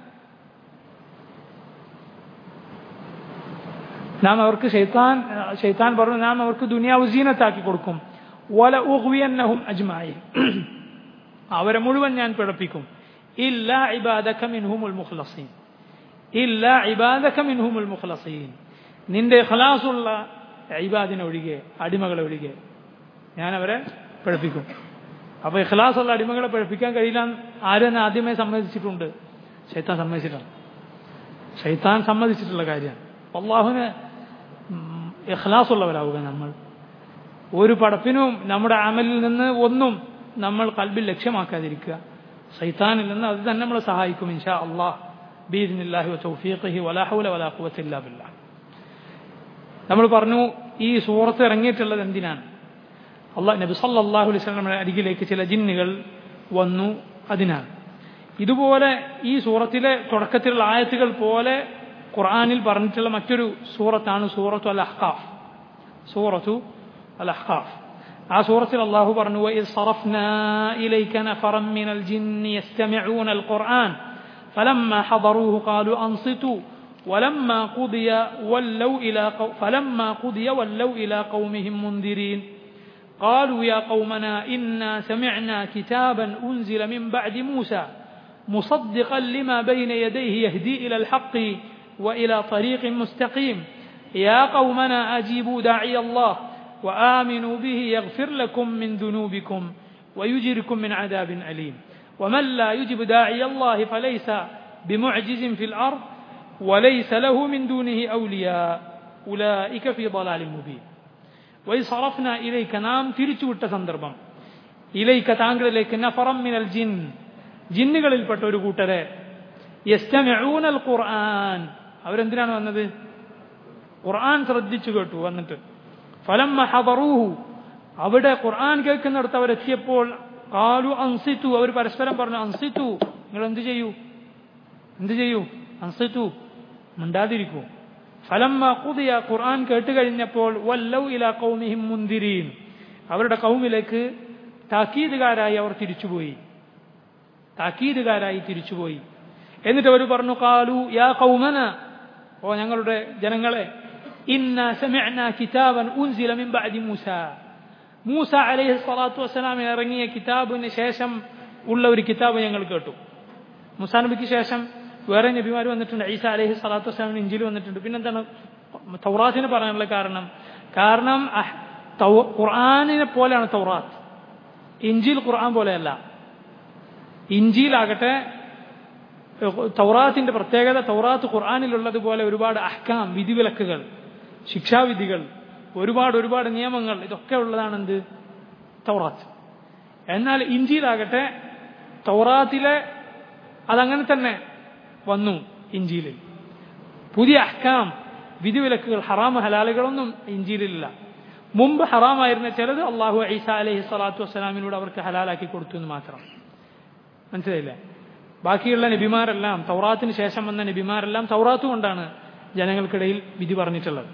നാം അവർക്ക് ഷെയ്ത്താൻ ഷെയ്ത്താൻ പറഞ്ഞു നാം അവർക്ക് ദുനിയാവ് സീനത്താക്കി കൊടുക്കും വല ഉഹ്വിയന്നഹും അജ്മായി അവരെ മുഴുവൻ ഞാൻ പിഴപ്പിക്കും ഇല്ല ഇബാദക മിൻഹുമുൽ മുഖ്ലസീൻ ഇല്ല ഇബാദക മിൻഹുമുൽ മുഖ്ലസീൻ നിന്റെ ഖലാസുള്ള ഇബാദിനെ ഒഴികെ അടിമകളെ ഒഴികെ ഞാൻ അവരെ പിഴപ്പിക്കും അപ്പൊ ഇഖ്ലാസുള്ള അടിമകളെ പിഴപ്പിക്കാൻ കഴിയില്ല ആരെന്ന് ആദ്യമേ സമ്മതിച്ചിട്ടുണ്ട് ഷെയ്ത്താൻ സമ്മതിച്ചിട്ടാണ് ഷെയ്ത്താൻ സമ്മതിച്ചിട്ടുള്ള കാര്യമാണ് അള്ളാഹുവിന് ഇഖ്ലാസുള്ളവരാവുക നമ്മൾ ഒരു പടപ്പിനും നമ്മുടെ അമലിൽ നിന്ന് ഒന്നും നമ്മൾ കൽബിൽ ലക്ഷ്യമാക്കാതിരിക്കുക സൈത്താനിൽ നിന്ന് അത് തന്നെ നമ്മളെ സഹായിക്കും ഇൻഷാ അള്ളാഹ് ബീദിനില്ലാഹി തൗഫീഖിഹി വലാ ഹൗല വലാ ഖുവത ഇല്ലാ ബില്ലാഹ് നമ്മൾ പറഞ്ഞു ഈ സൂറത്ത് ഇറങ്ങിയിട്ടുള്ളത് എന്തിനാണ് അള്ളാഹ് നബി സല്ലല്ലാഹു അലൈഹി വസല്ലമയുടെ അരികിലേക്ക് ചില ജിന്നുകൾ വന്നു അതിനാണ് ഇതുപോലെ ഈ സൂറത്തിലെ തുടക്കത്തിലുള്ള ആയത്തുകൾ പോലെ ഖുർആനിൽ പറഞ്ഞിട്ടുള്ള മറ്റൊരു സൂറത്താണ് സൂറത്തു അൽ അഹ്കാഫ് സൂറത്തു അൽ അഹ്കാഫ് ആ സൂറത്തിൽ അള്ളാഹു പറഞ്ഞു وَإِذْ صَرَفْنَا إِلَيْكَ نَفَرًا مِنَ الْجِنِّ يَسْتَمِعُونَ الْقُرْآنَ فَلَمَّا حَضَرُوهُ قَالُوا أَنصِتُوا ولما قضي ولوا إلى قو فلما قضي ولوا إلى قومهم منذرين قالوا يا قومنا إنا سمعنا كتابا أنزل من بعد موسى مصدقا لما بين يديه يهدي إلى الحق وإلى طريق مستقيم يا قومنا أجيبوا داعي الله وآمنوا به يغفر لكم من ذنوبكم ويجركم من عذاب أليم ومن لا يجب داعي الله فليس بمعجز في الأرض وليس له من دونه أولياء أولئك في ضلال مبين وإذ صرفنا إليك نام തിരിച്ചുവിട്ട സന്ദർഭം ഇലൈക്ക താങ്കളിലേക്ക് നഫറം മിനൽ ജിൻ ജിന്നുകളിൽപ്പെട്ട ഒരു കൂട്ടരെ യസ്തമിഊനൽ ഖുർആൻ അവരെന്തിനാണ് വന്നത് ഖുർആൻ ശ്രദ്ധിച്ചു കേട്ടു വന്നിട്ട് ഫലം ഹദറൂഹു അവിടെ ഖുർആൻ കേൾക്കുന്നിടത്ത് അവരെത്തിയപ്പോൾ കാലു അൻസിത്തു അവർ പരസ്പരം പറഞ്ഞു അൻസിത്തു നിങ്ങൾ എന്ത് ചെയ്യൂ എന്ത് ചെയ്യൂ അൻസിത്തു മിണ്ടാതിരിക്കൂ ഫലം കുതിയ ഖുർആൻ കേട്ട് കഴിഞ്ഞപ്പോൾ വല്ലൗ ഇല കൗമിഹിം മുന്തിരീൻ അവരുടെ കൗമിലേക്ക് താക്കീതുകാരായി അവർ തിരിച്ചുപോയി താക്കീതുകാരായി തിരിച്ചുപോയി എന്നിട്ട് അവർ പറഞ്ഞു കാലു യാ കൗമന ഓ ഞങ്ങളുടെ ജനങ്ങളെ ഇന്ന സമിഅന കിതാബൻ ഉൻസില മിൻ ബഅദി മൂസ മൂസ അലൈഹി സ്വലാത്തു വസ്സലാമിന് ഇറങ്ങിയ കിതാബിന് ശേഷം ഉള്ള ഒരു കിതാബ് ഞങ്ങൾ കേട്ടു മുസാ നബിക്ക് ശേഷം വേറെ നബിമാർ വന്നിട്ടുണ്ട് ഈസ അലഹി സ്വലാത്തു വസ്സലാമിന് ഇഞ്ചിൽ വന്നിട്ടുണ്ട് പിന്നെന്താണ് തൗറാത്തിന് പറയാനുള്ള കാരണം കാരണം അഹ് തൗ- ഖുർആനിനെ പോലെയാണ് തൗറാത്ത് ഇഞ്ചിൽ ഖുർആൻ പോലെയല്ല ഇഞ്ചിയിലാകട്ടെ തൗറാത്തിന്റെ പ്രത്യേകത തൗറാത്ത് ഖുർആാനിലുള്ളതുപോലെ ഒരുപാട് അഹ്കാം വിധിവിലക്കുകൾ ശിക്ഷാവിധികൾ ഒരുപാട് ഒരുപാട് നിയമങ്ങൾ ഇതൊക്കെ ഉള്ളതാണ് എന്ത് തൗറാത്ത് എന്നാൽ ഇഞ്ചിയിലാകട്ടെ തൗറാത്തിലെ അതങ്ങനെ തന്നെ വന്നു ഇഞ്ചിയിൽ പുതിയ അഹ്കാം വിധിവിലക്കുകൾ ഹറാമ ഹലാലുകളൊന്നും ഇഞ്ചിയിലില്ല മുമ്പ് ഹറാമായിരുന്ന ചിലത് അള്ളാഹു ഐസ അലഹി സ്വലാത്തു വസ്സലാമിലൂടെ അവർക്ക് ഹലാലാക്കി കൊടുത്തു എന്ന് മാത്രം മനസ്സിലായില്ലേ ബാക്കിയുള്ള നബിമാരെല്ലാം തൗറാത്തിന് ശേഷം വന്ന നബിമാരെല്ലാം തൗറാത്ത് കൊണ്ടാണ് ജനങ്ങൾക്കിടയിൽ വിധി പറഞ്ഞിട്ടുള്ളത്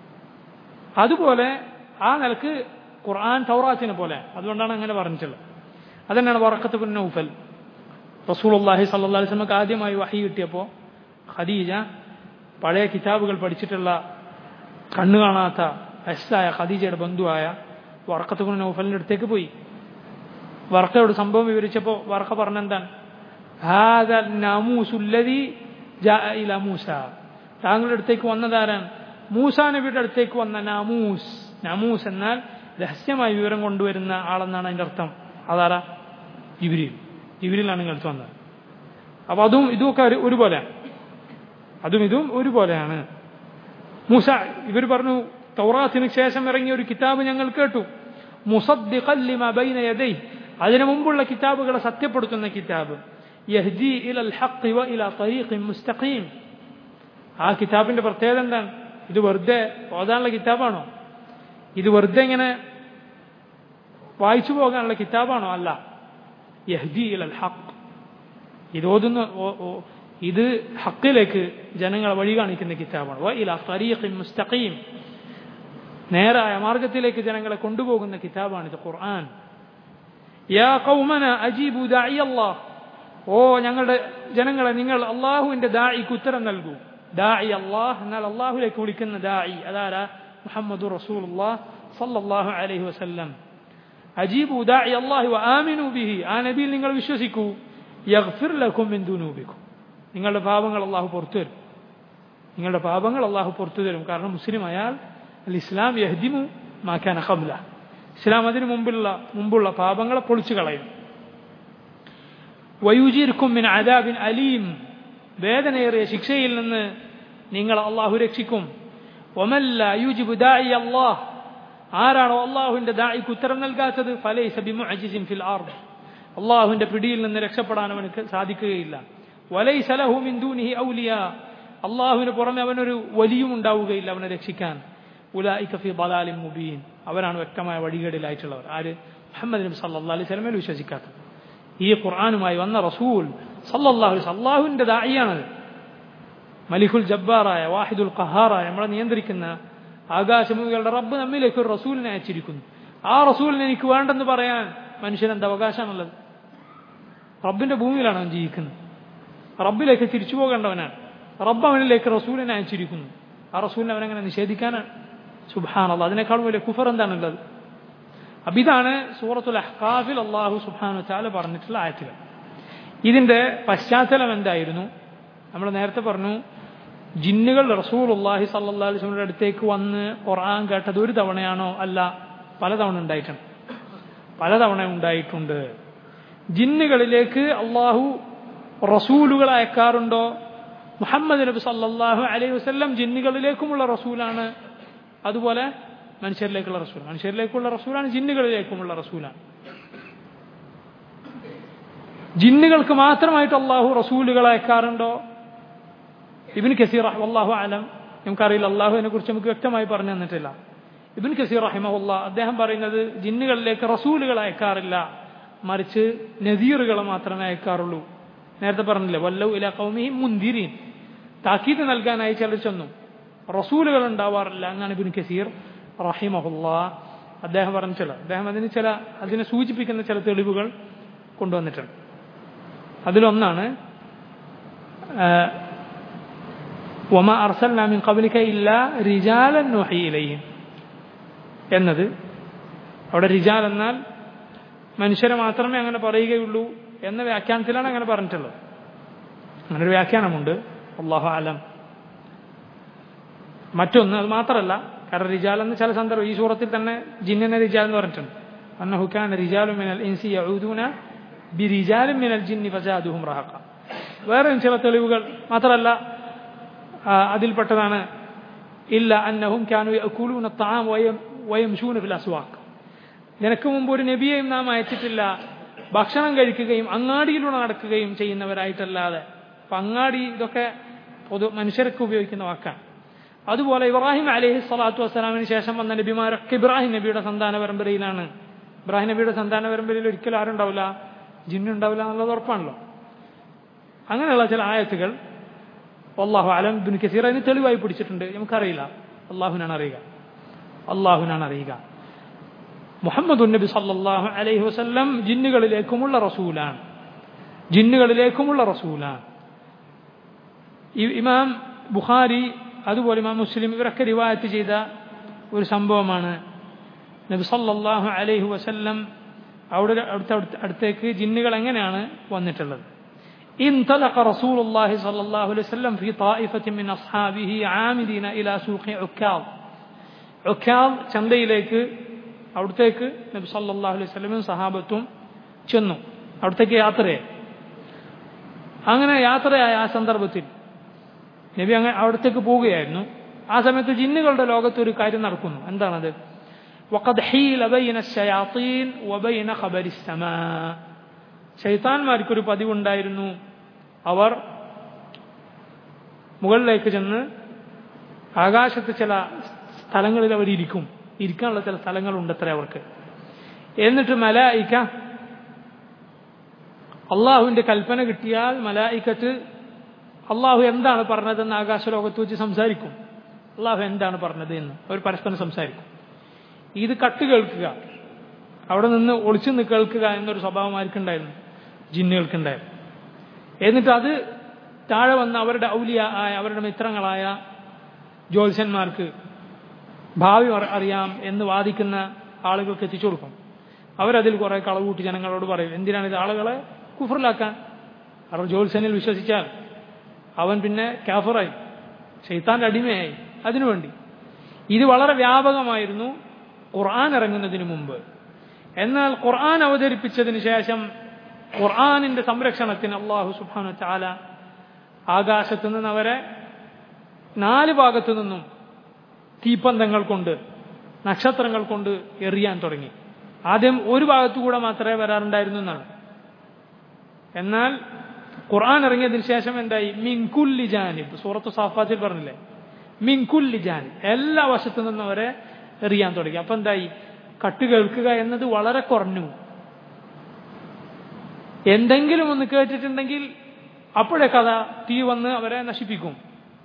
അതുപോലെ ആ നിലക്ക് ഖുർആൻ തൗറാത്തിനെ പോലെ അതുകൊണ്ടാണ് അങ്ങനെ പറഞ്ഞിട്ടുള്ളത് അതന്നെയാണ് വറക്കത്ത് ബിൻ നൗഫൽ റസൂലുള്ളാഹി സല്ലല്ലാഹു അലൈഹി വസല്ലമക്ക് ആദ്യമായി വഹി കിട്ടിയപ്പോൾ ഖദീജ പഴയ കിതാബുകൾ പഠിച്ചിട്ടുള്ള കണ്ണു കാണാത്ത വയസ്സായ ഖദീജയുടെ ബന്ധുവായ വറക്കത്ത് ബിൻ നൗഫലിന്റെ അടുത്തേക്ക് പോയി വർക്കയോട് സംഭവം വിവരിച്ചപ്പോൾ വർക്ക പറഞ്ഞെന്താണ് ഹാദ നാമൂസുല്ലതി ഇല മൂസ താങ്കളുടെ അടുത്തേക്ക് വന്നതാരാണ് മൂസ നബിയുടെ അടുത്തേക്ക് വന്ന നാമൂസ് നാമൂസ് എന്നാൽ രഹസ്യമായി വിവരം കൊണ്ടുവരുന്ന ആളെന്നാണ് അതിന്റെ അർത്ഥം അതാരാ ജിബിരിൽ ജിബിരിലാണ് നിങ്ങൾക്ക് വന്നത് അപ്പൊ അതും ഇതുമൊക്കെ ഒരു ഒരുപോലെ അതും ഇതും ഒരുപോലെയാണ് മൂസ ഇവർ പറഞ്ഞു തൗറാത്തിന് ശേഷം ഇറങ്ങിയ ഒരു കിതാബ് ഞങ്ങൾ കേട്ടു മുസദ്ദിഖൻ ലിമാ ബൈന യദൈഹി അതിനു മുമ്പുള്ള കിതാബുകളെ സത്യപ്പെടുത്തുന്ന കിതാബ് യഹ്ദി ഇലൽ ഹഖ് വ ഇലാ തരീഖിൻ മുസ്തഖീം ആ കിതാബിന്റെ പ്രത്യേകത എന്താണ് ഇത് വെറുതെ ഓതാനുള്ള കിതാബാണോ ഇത് വെറുതെ ഇങ്ങനെ വായിച്ചു പോകാനുള്ള കിതാബാണോ അല്ല യഹ്ദി ഇലൽ ഹഖ് ഇത് ഓതുന്ന ഓ- ഓ- ഇത് ഹക്കിലേക്ക് ജനങ്ങളെ വഴി കാണിക്കുന്ന കിതാബാണ് വ ഇലാ തരീഖിൻ മുസ്തഖീം നേരായ മാർഗത്തിലേക്ക് ജനങ്ങളെ കൊണ്ടുപോകുന്ന കിതാബാണിത് ഖുർആൻ യാ കൗമന അജീബു ദാഇ അല്ലാഹ് ഓ ഞങ്ങളുടെ ജനങ്ങളെ നിങ്ങൾ അള്ളാഹുവിന്റെ ദാഇക്ക് ഉത്തരം നൽകൂ ദാഇ അല്ലാഹ് എന്നാൽ അള്ളാഹുലേക്ക് വിളിക്കുന്ന ദാഇ അതാരാ മുഹമ്മദ് റസൂലുള്ളാഹ് സല്ലല്ലാഹു അലൈഹി വസല്ലം അജീബു ദാഇ അല്ലാഹി വ ആമിനു ബിഹി ആ നബിയിൽ നിങ്ങൾ വിശ്വസിക്കൂ യഗ്ഫിർ ലക്കും മിൻ ദുനൂബിക്കും നിങ്ങളുടെ പാപങ്ങൾ അള്ളാഹു പുറത്തു തരും നിങ്ങളുടെ പാപങ്ങൾ അള്ളാഹു പുറത്തു തരും കാരണം മുസ്ലിം അയാൾ അൽ ഇസ്ലാം യഹ്ദിമു മാക്കാന ഖബ്ല ഇസ്ലാം അതിനു മുമ്പുള്ള മുമ്പുള്ള പാപങ്ങളെ പൊളിച്ചു കളയും വയുജീർക്കും മിൻ അദാബിൻ അലീം വേദനയേറിയ ശിക്ഷയിൽ നിന്ന് നിങ്ങൾ അള്ളാഹു രക്ഷിക്കും ഒമല്ല യുജിബു ദാഇ അല്ലാഹ് ആരാണോ അള്ളാഹുവിന്റെ ദായിക്ക് ഉത്തരം നൽകാത്തത് ഫലൈസ ബിമുഅജിസിൻ ഫിൽ ആർദ് അള്ളാഹുവിന്റെ പിടിയിൽ നിന്ന് രക്ഷപ്പെടാൻ അവനക്ക് സാധിക്കുകയില്ല വലൈസ ലഹു മിൻ ദൂനിഹി ഔലിയ അള്ളാഹുവിന് പുറമെ അവനൊരു വലിയും ഉണ്ടാവുകയില്ല അവനെ രക്ഷിക്കാൻ ഉലായിക ഫി ദലാലിൻ മുബീൻ അവരാണ് വ്യക്തമായ വഴികേടിലായിട്ടുള്ളവർ ആര് മുഹമ്മദ് നബി സല്ലല്ലാഹു അലൈഹി വസല്ലമയിൽ വിശ്വസിക്കാത്തത് ഈ ഖുർആനുമായി വന്ന റസൂൽ സല്ലല്ലാഹു അലൈഹി വസല്ലം അള്ളാഹുവിന്റെ ദായിയാണത് മലിക്കുൽ ജബ്ബാറായ വാഹിദുൽ ഖഹാറായ നമ്മളെ നിയന്ത്രിക്കുന്ന ആകാശഭൂമികളുടെ റബ്ബ് നമ്മിലേക്ക് ഒരു റസൂലിനെ അയച്ചിരിക്കുന്നു ആ റസൂലിനെ എനിക്ക് വേണ്ടെന്ന് പറയാൻ മനുഷ്യൻ എന്താ അവകാശമാണുള്ളത് റബ്ബിന്റെ ഭൂമിയിലാണ് അവൻ ജീവിക്കുന്നത് റബ്ബിലേക്ക് തിരിച്ചു പോകേണ്ടവനാണ് റബ്ബ് അവനിലേക്ക് റസൂലിനെ അയച്ചിരിക്കുന്നു ആ റസൂലിനെ അവനെങ്ങനെ നിഷേധിക്കാനാണ് സുബാനല്ല അതിനേക്കാളും വലിയ കുഫർ എന്താണുള്ളത് അപ്പൊ ഇതാണ് സൂറത്തുൽ അഹ്കാഫിൽ അള്ളാഹു സുബാനു ചാല പറഞ്ഞിട്ടുള്ള ആയത്തുകൾ ഇതിന്റെ പശ്ചാത്തലം എന്തായിരുന്നു നമ്മൾ നേരത്തെ പറഞ്ഞു ജിന്നുകൾ റസൂൽ അള്ളാഹി സല്ലാ അലിസ്മിയുടെ അടുത്തേക്ക് വന്ന് ഖുർആൻ കേട്ടത് ഒരു തവണയാണോ അല്ല പലതവണ ഉണ്ടായിട്ടുണ്ട് പലതവണ ഉണ്ടായിട്ടുണ്ട് ജിന്നുകളിലേക്ക് അള്ളാഹു റസൂലുകൾ അയക്കാറുണ്ടോ മുഹമ്മദ് നബി സല്ലാഹു അലൈഹി വസ്ല്ലം ജിന്നുകളിലേക്കുമുള്ള റസൂലാണ് അതുപോലെ മനുഷ്യരിലേക്കുള്ള റസൂൽ മനുഷ്യരിലേക്കുള്ള റസൂലാണ് ജിന്നുകളിലേക്കുമുള്ള റസൂലാണ് ജിന്നുകൾക്ക് മാത്രമായിട്ട് അള്ളാഹു റസൂലുകൾ അയക്കാറുണ്ടോ ഇബിൻ കസീർ അള്ളാഹു ആലം നമുക്കറിയില്ല അള്ളാഹുവിനെ കുറിച്ച് നമുക്ക് വ്യക്തമായി പറഞ്ഞു തന്നിട്ടില്ല ഇബിൻ കസീർ റഹിമഹുല്ല അദ്ദേഹം പറയുന്നത് ജിന്നുകളിലേക്ക് റസൂലുകൾ അയക്കാറില്ല മറിച്ച് നദീറുകളെ മാത്രമേ അയക്കാറുള്ളൂ നേരത്തെ പറഞ്ഞില്ലേ വല്ലു ഇല കൗമി മുന്തിരീൻ താക്കീത് നൽകാനായി ചിലർ ചെന്നു റസൂലുകൾ ഉണ്ടാവാറില്ല എന്നാണ് ഇബിൻ കസീർ റഹിമഹുല്ല അദ്ദേഹം പറഞ്ഞിട്ടുള്ളത് അദ്ദേഹം അതിന് ചില അതിനെ സൂചിപ്പിക്കുന്ന ചില തെളിവുകൾ കൊണ്ടുവന്നിട്ടുണ്ട് അതിലൊന്നാണ് ഒമ അർസൽന മിൻ ഖബലിക ഇല്ല റിജാലൻ നുഹി ഇലൈഹിം എന്നത് അവിടെ റിജാൽ എന്നാൽ മനുഷ്യരെ മാത്രമേ അങ്ങനെ പറയുകയുള്ളൂ എന്ന വ്യാഖ്യാനത്തിലാണ് അങ്ങനെ പറഞ്ഞിട്ടുള്ളത് അങ്ങനൊരു വ്യാഖ്യാനമുണ്ട് അള്ളാഹു ആലം മറ്റൊന്ന് അത് മാത്രമല്ല കാരണം റിജാൽ എന്ന് ചില സന്ദർഭം ഈ സൂറത്തിൽ തന്നെ ജിന്നിനെ റിജാൽ എന്ന് പറഞ്ഞിട്ടുണ്ട് അന്നഹുക്കാൻ റിജാലു മിനൽ ഇൻസി യഊദൂന ബി റിജാലും മിനൽ ജിന്നി ഫസാദുഹും റഹഖ വേറെയും ചില തെളിവുകൾ മാത്രമല്ല ആ, അതിൽപ്പെട്ടതാണ് ഇല്ല അന്നഹും കാനു യഅകുലൂന الطعام വയം വയംശൂന ഫിൽ അസ്വാഖ് നിനക്ക് മുമ്പ് ഒരു നബിയെയും നാം അയച്ചിട്ടില്ല ഭക്ഷണം കഴിക്കുകയും അങ്ങാടിയിലൂടെ നടക്കുകയും ചെയ്യുന്നവരായിട്ടല്ലാതെ അപ്പൊ അങ്ങാടി ഇതൊക്കെ പൊതു മനുഷ്യർക്ക് ഉപയോഗിക്കുന്ന വാക്കാണ് അതുപോലെ ഇബ്രാഹിം അലഹി സ്വലാത്തു വസ്സലാമിന് ശേഷം വന്ന നബിമാരൊക്കെ ഇബ്രാഹിം നബിയുടെ സന്താന പരമ്പരയിലാണ് ഇബ്രാഹിം നബിയുടെ സന്താന പരമ്പരയിൽ ഒരിക്കലും ആരുണ്ടാവില്ല ജിന്നുണ്ടാവില്ല എന്നുള്ളത് ഉറപ്പാണല്ലോ അങ്ങനെയുള്ള ചില ആയത്തുകൾ അള്ളാഹു അലം ബിൻ കസീർ അതിന് തെളിവായി പിടിച്ചിട്ടുണ്ട് നമുക്കറിയില്ല അള്ളാഹുനാണ് അറിയുക അള്ളാഹുനാണ് അറിയുക മുഹമ്മദ് നബി സല്ലല്ലാഹു അലൈഹി വസല്ലം ജിന്നുകളിലേക്കുമുള്ള റസൂലാണ് ജിന്നുകളിലേക്കുമുള്ള റസൂലാണ് ഈ- ഇമാം ബുഖാരി അതുപോലെ ഇമാം മുസ്ലിം ഇവരൊക്കെ റിവായത്ത് ചെയ്ത ഒരു സംഭവമാണ് നബി സല്ലല്ലാഹു അലൈഹി വസല്ലം അവിടെ അടുത്ത അടുത്ത- അടുത്തേക്ക് ജിന്നുകൾ എങ്ങനെയാണ് വന്നിട്ടുള്ളത് انطلق رسول الله صلى الله عليه وسلم في طائفة من أصحابه عامدين إلى سوق عكاظ عكاظ ചന്തയിലേക്ക് അവിടത്തേക്ക് നബി സല്ലല്ലാഹു അലൈഹി വസല്ലമയും സഹാബത്തും ചെന്നു അവിടത്തേക്ക് യാത്രയായി അങ്ങനെ യാത്രയായ ആ സന്ദർഭത്തിൽ നബി അങ്ങനെ അവിടത്തേക്ക് പോവുകയായിരുന്നു ആ സമയത്ത് ജിന്നുകളുടെ ലോകത്ത് ഒരു കാര്യം നടക്കുന്നു എന്താണത് وقد حيل بين الشياطين وبين خبر السماء ശൈത്താന്മാർക്കൊരു പതിവുണ്ടായിരുന്നു അവർ മുകളിലേക്ക് ചെന്ന് ആകാശത്ത് ചില സ്ഥലങ്ങളിൽ അവർ ഇരിക്കും ഇരിക്കാനുള്ള ചില സ്ഥലങ്ങളുണ്ട് അത്ര അവർക്ക് എന്നിട്ട് മലായിക്ക അള്ളാഹുവിന്റെ കൽപ്പന കിട്ടിയാൽ മലായിക്കത്ത് അള്ളാഹു എന്താണ് പറഞ്ഞതെന്ന് ആകാശലോകത്ത് വെച്ച് സംസാരിക്കും അള്ളാഹു എന്താണ് പറഞ്ഞത് എന്ന് അവർ പരസ്പരം സംസാരിക്കും ഇത് കട്ട് കേൾക്കുക അവിടെ നിന്ന് ഒളിച്ചു നിന്ന് കേൾക്കുക എന്നൊരു സ്വഭാവം ആർക്കുണ്ടായിരുന്നു ജിന്നുകൾക്കുണ്ടായിരുന്നു എന്നിട്ട് അത് താഴെ വന്ന് അവരുടെ ഔലിയ ആയ അവരുടെ മിത്രങ്ങളായ ജ്യോത്സ്യന്മാർക്ക് ഭാവി അറി- അറിയാം എന്ന് വാദിക്കുന്ന ആളുകൾക്ക് എത്തിച്ചു കൊടുക്കും അവരതിൽ കുറെ കളകൂട്ടി ജനങ്ങളോട് പറയും എന്തിനാണ് ഇത് ആളുകളെ കുഫറിലാക്കാൻ അവർ ജ്യോത്സ്യനിൽ വിശ്വസിച്ചാൽ അവൻ പിന്നെ കാഫറായി ഷെയ്ത്താന്റെ അടിമയായി അതിനുവേണ്ടി ഇത് വളരെ വ്യാപകമായിരുന്നു ഖുർആൻ ഇറങ്ങുന്നതിന് മുമ്പ് എന്നാൽ ഖുർആൻ അവതരിപ്പിച്ചതിന് ശേഷം ഖുർആനിന്റെ സംരക്ഷണത്തിന് അള്ളാഹു സുബാന ചാല ആകാശത്തു നിന്ന് അവരെ നാല് ഭാഗത്തു നിന്നും തീപ്പന്തങ്ങൾ കൊണ്ട് നക്ഷത്രങ്ങൾ കൊണ്ട് എറിയാൻ തുടങ്ങി ആദ്യം ഒരു ഭാഗത്തുകൂടെ മാത്രമേ വരാറുണ്ടായിരുന്നു എന്നാണ് എന്നാൽ ഖുർആൻ ഇറങ്ങിയതിന് ശേഷം എന്തായി മിൻകുല്ലി ജാനിബ് സൂറത്ത് സാഫാത്തിൽ പറഞ്ഞില്ലേ മിൻകുല്ലി ജാനിബ് എല്ലാ വശത്തു നിന്നും അവരെ എറിയാൻ തുടങ്ങി അപ്പൊ എന്തായി കട്ട് കേൾക്കുക എന്നത് വളരെ കുറഞ്ഞു എന്തെങ്കിലും ഒന്ന് കേട്ടിട്ടുണ്ടെങ്കിൽ അപ്പോഴേ കഥ തീ വന്ന് അവരെ നശിപ്പിക്കും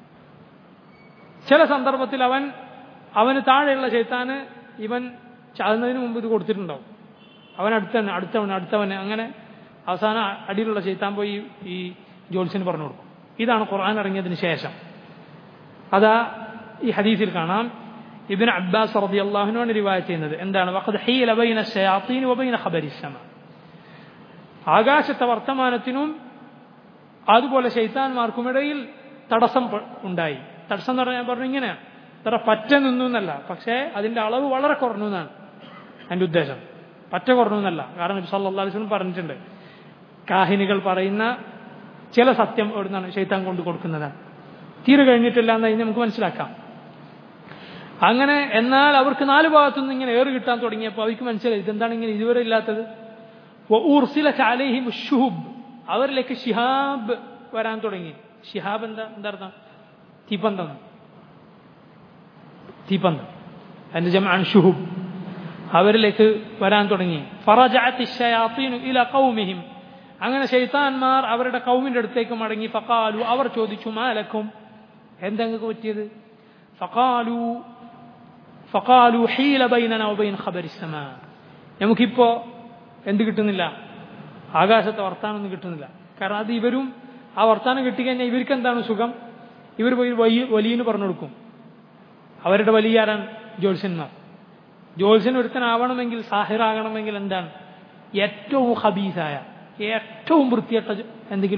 ചില സന്ദർഭത്തിൽ അവൻ അവന് താഴെയുള്ള ചെയ്ത്താന് ഇവൻ ചാകുന്നതിന് മുമ്പ് ഇത് കൊടുത്തിട്ടുണ്ടാവും അവൻ അടുത്തവൻ അടുത്തവൻ അടുത്തവന് അങ്ങനെ അവസാനം അടിയിലുള്ള ചെയ്ത്താൻ പോയി ഈ ജോത്സ്യന് പറഞ്ഞു കൊടുക്കും ഇതാണ് ഖുർആൻ ഇറങ്ങിയതിന് ശേഷം അതാ ഈ ഹദീസിൽ കാണാം ഇബിൻ അബ്ബാസ് റബി അള്ളാഹുനാണ് റിവായ ചെയ്യുന്നത് എന്താണ് വഖദ് ഹീല ബൈന ശയാത്തീൻ വബൈന ഖബരി സമ ആകാശത്തെ വർത്തമാനത്തിനും അതുപോലെ ശൈത്താന്മാർക്കുമിടയിൽ തടസ്സം പ- ഉണ്ടായി തടസ്സം എന്ന് പറഞ്ഞാൽ ഞാൻ പറഞ്ഞു ഇങ്ങനെയാണ് ഇത്ര പറ്റ നിന്നു എന്നല്ല പക്ഷേ അതിന്റെ അളവ് വളരെ കുറഞ്ഞു എന്നാണ് എൻ്റെ ഉദ്ദേശം പറ്റ കുറഞ്ഞു എന്നല്ല കാരണം നബി സല്ലല്ലാഹു അലൈഹി വസല്ലം പറഞ്ഞിട്ടുണ്ട് കാഹിനികൾ പറയുന്ന ചില സത്യം എവിടുന്നാണ് ശൈത്താൻ കൊണ്ട് കൊടുക്കുന്നതാണ് തീരെ കഴിഞ്ഞിട്ടില്ല എന്ന് കഴിഞ്ഞ് നമുക്ക് മനസ്സിലാക്കാം അങ്ങനെ എന്നാൽ അവർക്ക് നാല് ഭാഗത്തുനിന്ന് ഇങ്ങനെ ഏറ് കിട്ടാൻ തുടങ്ങിയപ്പോൾ അവർക്ക് മനസ്സിലായി ഇതെന്താണ് ഇങ്ങനെ ഇതുവരെ ഇല്ലാത്തത് وأرسلت عليهم الشهب അവരിലേക്ക് ഷിഹാബ് വരാൻ തുടങ്ങി ഷിഹാബ് എന്താ എന്താ അർത്ഥം തീപ്പന്തം തീപ്പന്തം അതിന്റെ ജമാണ് ഷുഹുബ് അവരിലേക്ക് വരാൻ തുടങ്ങി ഫറജഅത്ത് الشياطين إلى قومهم അങ്ങനെ ശൈത്താന്മാർ അവരുടെ കൗമിന്റെ അടുത്തേക്ക് മടങ്ങി ഫഖാലു അവർ ചോദിച്ചു മാലക്കും എന്താ നിങ്ങൾക്ക് പറ്റിയത് ഫഖാലു ഫഖാലു ഹീല ബൈനന വബൈൻ ഖബരി സമാ നമുക്കിപ്പോ എന്ത് കിട്ടുന്നില്ല ആകാശത്തെ വർത്താനൊന്നും കിട്ടുന്നില്ല കാരണം അത് ഇവരും ആ വർത്താനം കിട്ടിക്കഴിഞ്ഞാൽ ഇവർക്ക് എന്താണ് സുഖം ഇവർ പോയി വലിയ വലിയന് പറഞ്ഞു കൊടുക്കും അവരുടെ വലിയ ആരാണ് ജ്യോത്സ്യന്മാർ ജ്യോത്സ്യൻ ഒരുത്തനാവണമെങ്കിൽ സാഹിറാകണമെങ്കിൽ എന്താണ് ഏറ്റവും ഹബീസായ ഏറ്റവും വൃത്തിയട്ട ജ- എന്തെങ്കിലും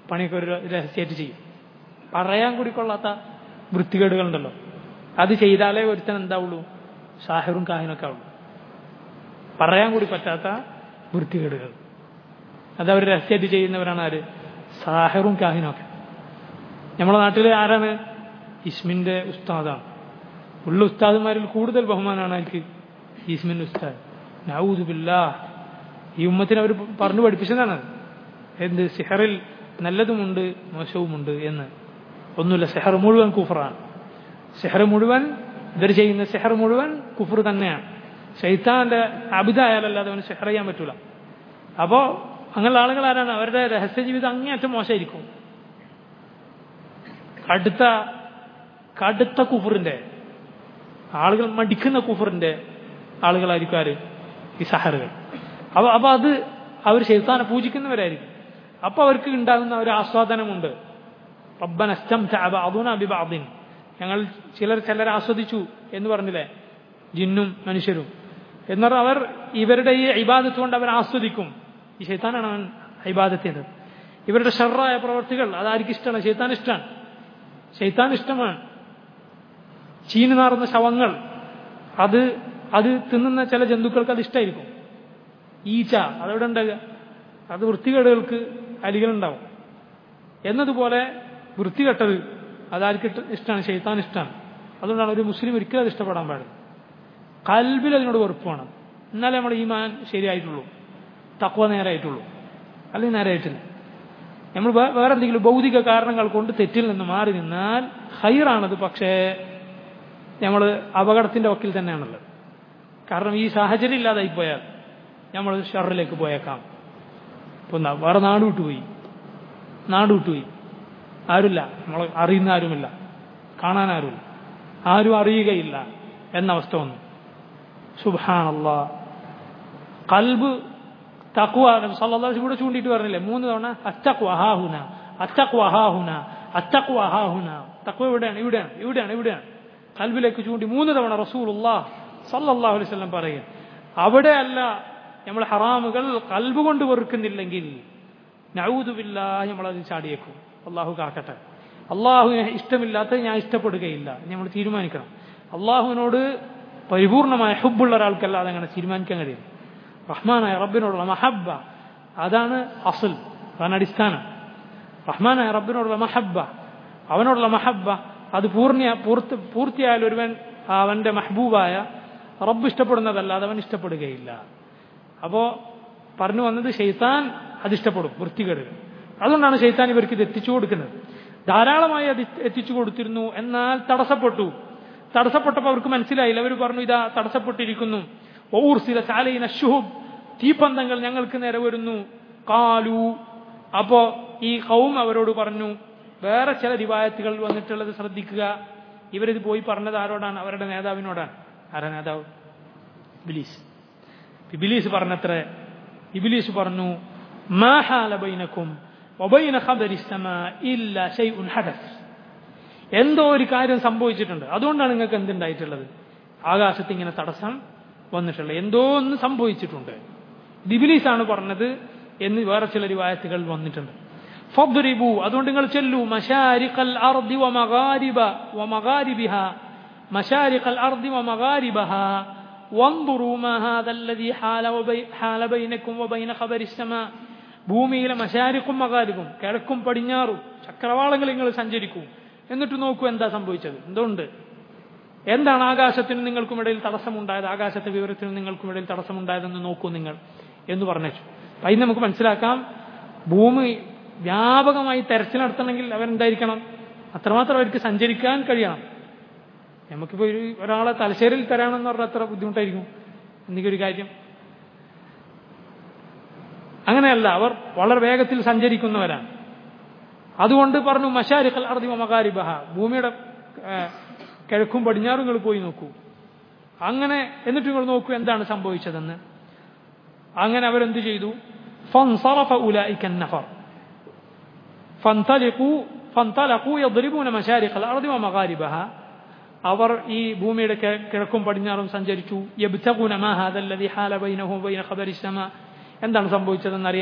പണിയൊക്കെ ഒരു രഹസ്യമായിട്ട് ചെയ്യും പറയാൻ കൂടി കൊള്ളാത്ത വൃത്തികേടുകളുണ്ടല്ലോ അത് ചെയ്താലേ ഒരുത്തൻ എന്താവുള്ളൂ ഷാഹിറും കാഹിനൊക്കെ ആവുള്ളൂ പറയാൻ കൂടി പറ്റാത്ത വൃത്തികേടുകൾ അത് അവർ രഹസ്യമായിട്ട് ചെയ്യുന്നവരാണ് ആര് സാഹിറും കാഹിനൊക്കെ നമ്മുടെ നാട്ടിൽ ആരാണ് ഇസ്മിന്റെ ഉസ്താദാണ് ഉള്ള ഉസ്താദുമാരിൽ കൂടുതൽ ബഹുമാനമാണ് എനിക്ക് ഇസ്മിന്റെ ഉസ്താദ് നൗദുബില്ല ഈ ഉമ്മത്തിന് അവർ പറഞ്ഞു പഠിപ്പിച്ചതാണ് എന്ത് സിഹറിൽ നല്ലതുമുണ്ട് മോശവുമുണ്ട് എന്ന് ഒന്നുമില്ല സെഹർ മുഴുവൻ കുഫറാണ് സെഹർ മുഴുവൻ ഇവർ ചെയ്യുന്ന സെഹർ മുഴുവൻ കുഫർ തന്നെയാണ് ഷെയ്ത്താന്റെ അബിതായാലല്ലാതെ അവന് സെഹർ ചെയ്യാൻ പറ്റൂല അപ്പോ അങ്ങനെയുള്ള ആളുകൾ ആരാണ് അവരുടെ രഹസ്യ ജീവിതം അങ്ങേയറ്റം മോശമായിരിക്കും കടുത്ത കടുത്ത കുഫറിന്റെ ആളുകൾ മടിക്കുന്ന കുഫറിന്റെ ആളുകളായിരിക്കും ആര് ഈ സഹറുകൾ അപ്പൊ അപ്പൊ അത് അവർ ഷെയ്ത്താനെ പൂജിക്കുന്നവരായിരിക്കും അപ്പൊ അവർക്ക് ഉണ്ടാകുന്ന ഒരു ആസ്വാദനമുണ്ട് റബ്ബനസ്തം അതുന ബിബാദിൻ ഞങ്ങൾ ചിലർ ചിലരെ ആസ്വദിച്ചു എന്ന് പറഞ്ഞില്ലേ ജിന്നും മനുഷ്യരും എന്ന് പറഞ്ഞാൽ അവർ ഇവരുടെ ഈ ഇബാദത്ത് കൊണ്ട് അവർ ആസ്വദിക്കും ഈ ഷെയ്ത്താനാണ് അവൻ ഇബാദത്തിന്റെ ഇവരുടെ ഷർറായ പ്രവർത്തികൾ അതായിരിക്കും ഇഷ്ടമാണ് ഷെയ്ത്താൻ ഇഷ്ടമാണ് ഷെയ്ത്താൻ ഇഷ്ടമാണ് ചീന് നാറുന്ന ശവങ്ങൾ അത് അത് തിന്നുന്ന ചില ജന്തുക്കൾക്ക് അത് ഇഷ്ടമായിരിക്കും ഈച്ച അതെവിടെ ഉണ്ടാകുക അത് വൃത്തികേടുകൾക്ക് അലികളുണ്ടാവും എന്നതുപോലെ വൃത്തികെട്ടത് അതാർക്ക് ഇഷ്ടമാണ് ഷെയ്ത്താൻ ഇഷ്ടമാണ് അതുകൊണ്ടാണ് ഒരു മുസ്ലിം ഒരിക്കലും അത് ഇഷ്ടപ്പെടാൻ പാടില്ല കൽബിൽ അതിനോട് വെറുപ്പാണ് എന്നാലേ നമ്മുടെ ഈമാൻ ശരിയായിട്ടുള്ളൂ തക്വ നേരായിട്ടുള്ളൂ അല്ലെങ്കിൽ നേരായിട്ടില്ല നമ്മൾ വേറെ എന്തെങ്കിലും ഭൗതിക കാരണങ്ങൾ കൊണ്ട് തെറ്റിൽ നിന്ന് മാറി നിന്നാൽ ഹൈറാണത് പക്ഷേ നമ്മൾ അപകടത്തിന്റെ വക്കിൽ തന്നെയാണുള്ളത് കാരണം ഈ സാഹചര്യം ഇല്ലാതായി പോയാൽ നമ്മൾ ഷറിലേക്ക് പോയേക്കാം ഇപ്പൊ എന്താ വേറെ നാട് വിട്ടുപോയി നാട് വിട്ടുപോയി ആരുമില്ല നമ്മൾ അറിയുന്ന ആരുമില്ല കാണാൻ ആരുമില്ല ആരും അറിയുകയില്ല എന്ന അവസ്ഥ വന്നു സുബാനല്ല കൽബ് തക്വ സല്ലാസ് കൂടെ ചൂണ്ടിയിട്ട് പറഞ്ഞില്ലേ മൂന്ന് തവണ അത്തക്വ അഹാഹുന അത്തക്വ അഹാഹുന അത്തക്വ അഹാഹുന തക്വ ഇവിടെയാണ് ഇവിടെയാണ് ഇവിടെയാണ് ഇവിടെയാണ് കൽബിലേക്ക് ചൂണ്ടി മൂന്ന് തവണ റസൂലുല്ലാഹ് സല്ലല്ലാഹു അലൈഹി വസല്ലം പറയുക അവിടെയല്ല നമ്മൾ ഹറാമുകൾ കൽബ് കൊണ്ട് വെറുക്കുന്നില്ലെങ്കിൽ നൗദുബില്ല നമ്മളത് ചാടിയേക്കും അള്ളാഹു കാക്കട്ടെ അള്ളാഹുവിനെ ഇഷ്ടമില്ലാത്തത് ഞാൻ ഇഷ്ടപ്പെടുകയില്ല നമ്മൾ തീരുമാനിക്കണം അള്ളാഹുവിനോട് പരിപൂർണമായ ഹുബുള്ള ഒരാൾക്കല്ലാതെ അങ്ങനെ തീരുമാനിക്കാൻ കഴിയും റഹ്മാനായ റബ്ബിനോടുള്ള മഹബ്ബ അതാണ് അസൽ അതാണ് അടിസ്ഥാനം റഹ്മാനായ റബ്ബിനോടുള്ള മഹബ്ബ അവനോടുള്ള മഹബ്ബ അത് പൂർണ്ണ പൂർത്തി പൂർത്തിയായാൽ ഒരുവൻ അവന്റെ മഹബൂബായ റബ്ബ് ഇഷ്ടപ്പെടുന്നതല്ലാതെ അവൻ ഇഷ്ടപ്പെടുകയില്ല അപ്പോ പറഞ്ഞു വന്നത് ഷെയ്ത്താൻ അതിഷ്ടപ്പെടും വൃത്തികേടുകൾ അതുകൊണ്ടാണ് ഷെയ്ത്താൻ ഇവർക്ക് ഇത് എത്തിച്ചു കൊടുക്കുന്നത് ധാരാളമായി അത് എത്തിച്ചു കൊടുത്തിരുന്നു എന്നാൽ തടസ്സപ്പെട്ടു തടസ്സപ്പെട്ടപ്പോൾ അവർക്ക് മനസ്സിലായില്ല അവർ പറഞ്ഞു ഇതാ തടസ്സപ്പെട്ടിരിക്കുന്നു ഓർസില ചാലയിന ഷുഹുബ് തീപ്പന്തങ്ങൾ ഞങ്ങൾക്ക് നേരെ വരുന്നു കാലു അപ്പോ ഈ കൗം അവരോട് പറഞ്ഞു വേറെ ചില റിവായത്തുകൾ വന്നിട്ടുള്ളത് ശ്രദ്ധിക്കുക ഇവരിത് പോയി പറഞ്ഞത് ആരോടാണ് അവരുടെ നേതാവിനോടാണ് ആരാ നേതാവ് ബിലീസ് ഇബിലീസ് പറഞ്ഞത്ര ഇബിലീസ് പറഞ്ഞു മാഹാലബൈനക്കും എന്തോ ഒരു കാര്യം സംഭവിച്ചിട്ടുണ്ട് അതുകൊണ്ടാണ് നിങ്ങൾക്ക് എന്തുണ്ടായിട്ടുള്ളത് ആകാശത്ത് ഇങ്ങനെ തടസ്സം വന്നിട്ടുള്ളത് എന്തോ ഒന്ന് സംഭവിച്ചിട്ടുണ്ട് ദിബിലീസാണ് പറഞ്ഞത് എന്ന് വേറെ ചില റിവായത്തുകൾ വന്നിട്ടുണ്ട് ഫദ്രിബു അതുകൊണ്ട് നിങ്ങൾ ചെല്ലു മശാരിഖൽ അർദി വമഗാരിബ വമഗാരിബിഹ മശാരിഖൽ അർദി വമഗാരിബഹ وانظروا ما هذا الذي حال, وبي حال بينكم وبين خبر السماء ഭൂമിയിലെ മശാരിക്കും മകാരിക്കും കിഴക്കും പടിഞ്ഞാറും ചക്രവാളങ്ങൾ നിങ്ങൾ സഞ്ചരിക്കൂ എന്നിട്ട് നോക്കൂ എന്താ സംഭവിച്ചത് എന്തുകൊണ്ട് എന്താണ് ആകാശത്തിന് നിങ്ങൾക്കും ഇടയിൽ തടസ്സമുണ്ടായത് ആകാശത്തെ വിവരത്തിന് നിങ്ങൾക്കും ഇടയിൽ തടസ്സമുണ്ടായതെന്ന് നോക്കൂ നിങ്ങൾ എന്ന് പറഞ്ഞു അപ്പൊ അതിന് നമുക്ക് മനസ്സിലാക്കാം ഭൂമി വ്യാപകമായി തെരച്ചിൽ നടത്തണമെങ്കിൽ അവരെന്തായിരിക്കണം അത്രമാത്രം അവർക്ക് സഞ്ചരിക്കാൻ കഴിയണം നമുക്കിപ്പോ ഒരു ഒരാളെ തലശ്ശേരിയിൽ തരാമെന്ന് പറഞ്ഞാൽ അത്ര ബുദ്ധിമുട്ടായിരിക്കും എന്തെങ്കിലും ഒരു കാര്യം അങ്ങനെയല്ല അവർ വളരെ വേഗത്തിൽ സഞ്ചരിക്കുന്നവരാണ് അതുകൊണ്ട് പറഞ്ഞു മഷാരിഖൽ അർദിമ മകാരിബഹ ഭൂമിയുടെ കിഴക്കും പടിഞ്ഞാറും നിങ്ങൾ പോയി നോക്കൂ അങ്ങനെ എന്നിട്ട് നിങ്ങൾ നോക്കൂ എന്താണ് സംഭവിച്ചതെന്ന് അങ്ങനെ അവരെന്ത് ചെയ്തു فانصرف أولئك النفر فانطلقوا فانطلقوا يضربون مشارق الأرض ومغاربها അവർ ഈ ഭൂമിയുടെ കിഴക്കും പടിഞ്ഞാറും സഞ്ചരിച്ചു യബ്തഗുന മാ ഹാദ الذي حال بينه وبين خبر السماء എന്താണ് സംഭവിച്ചതെന്ന് അറിയാൻ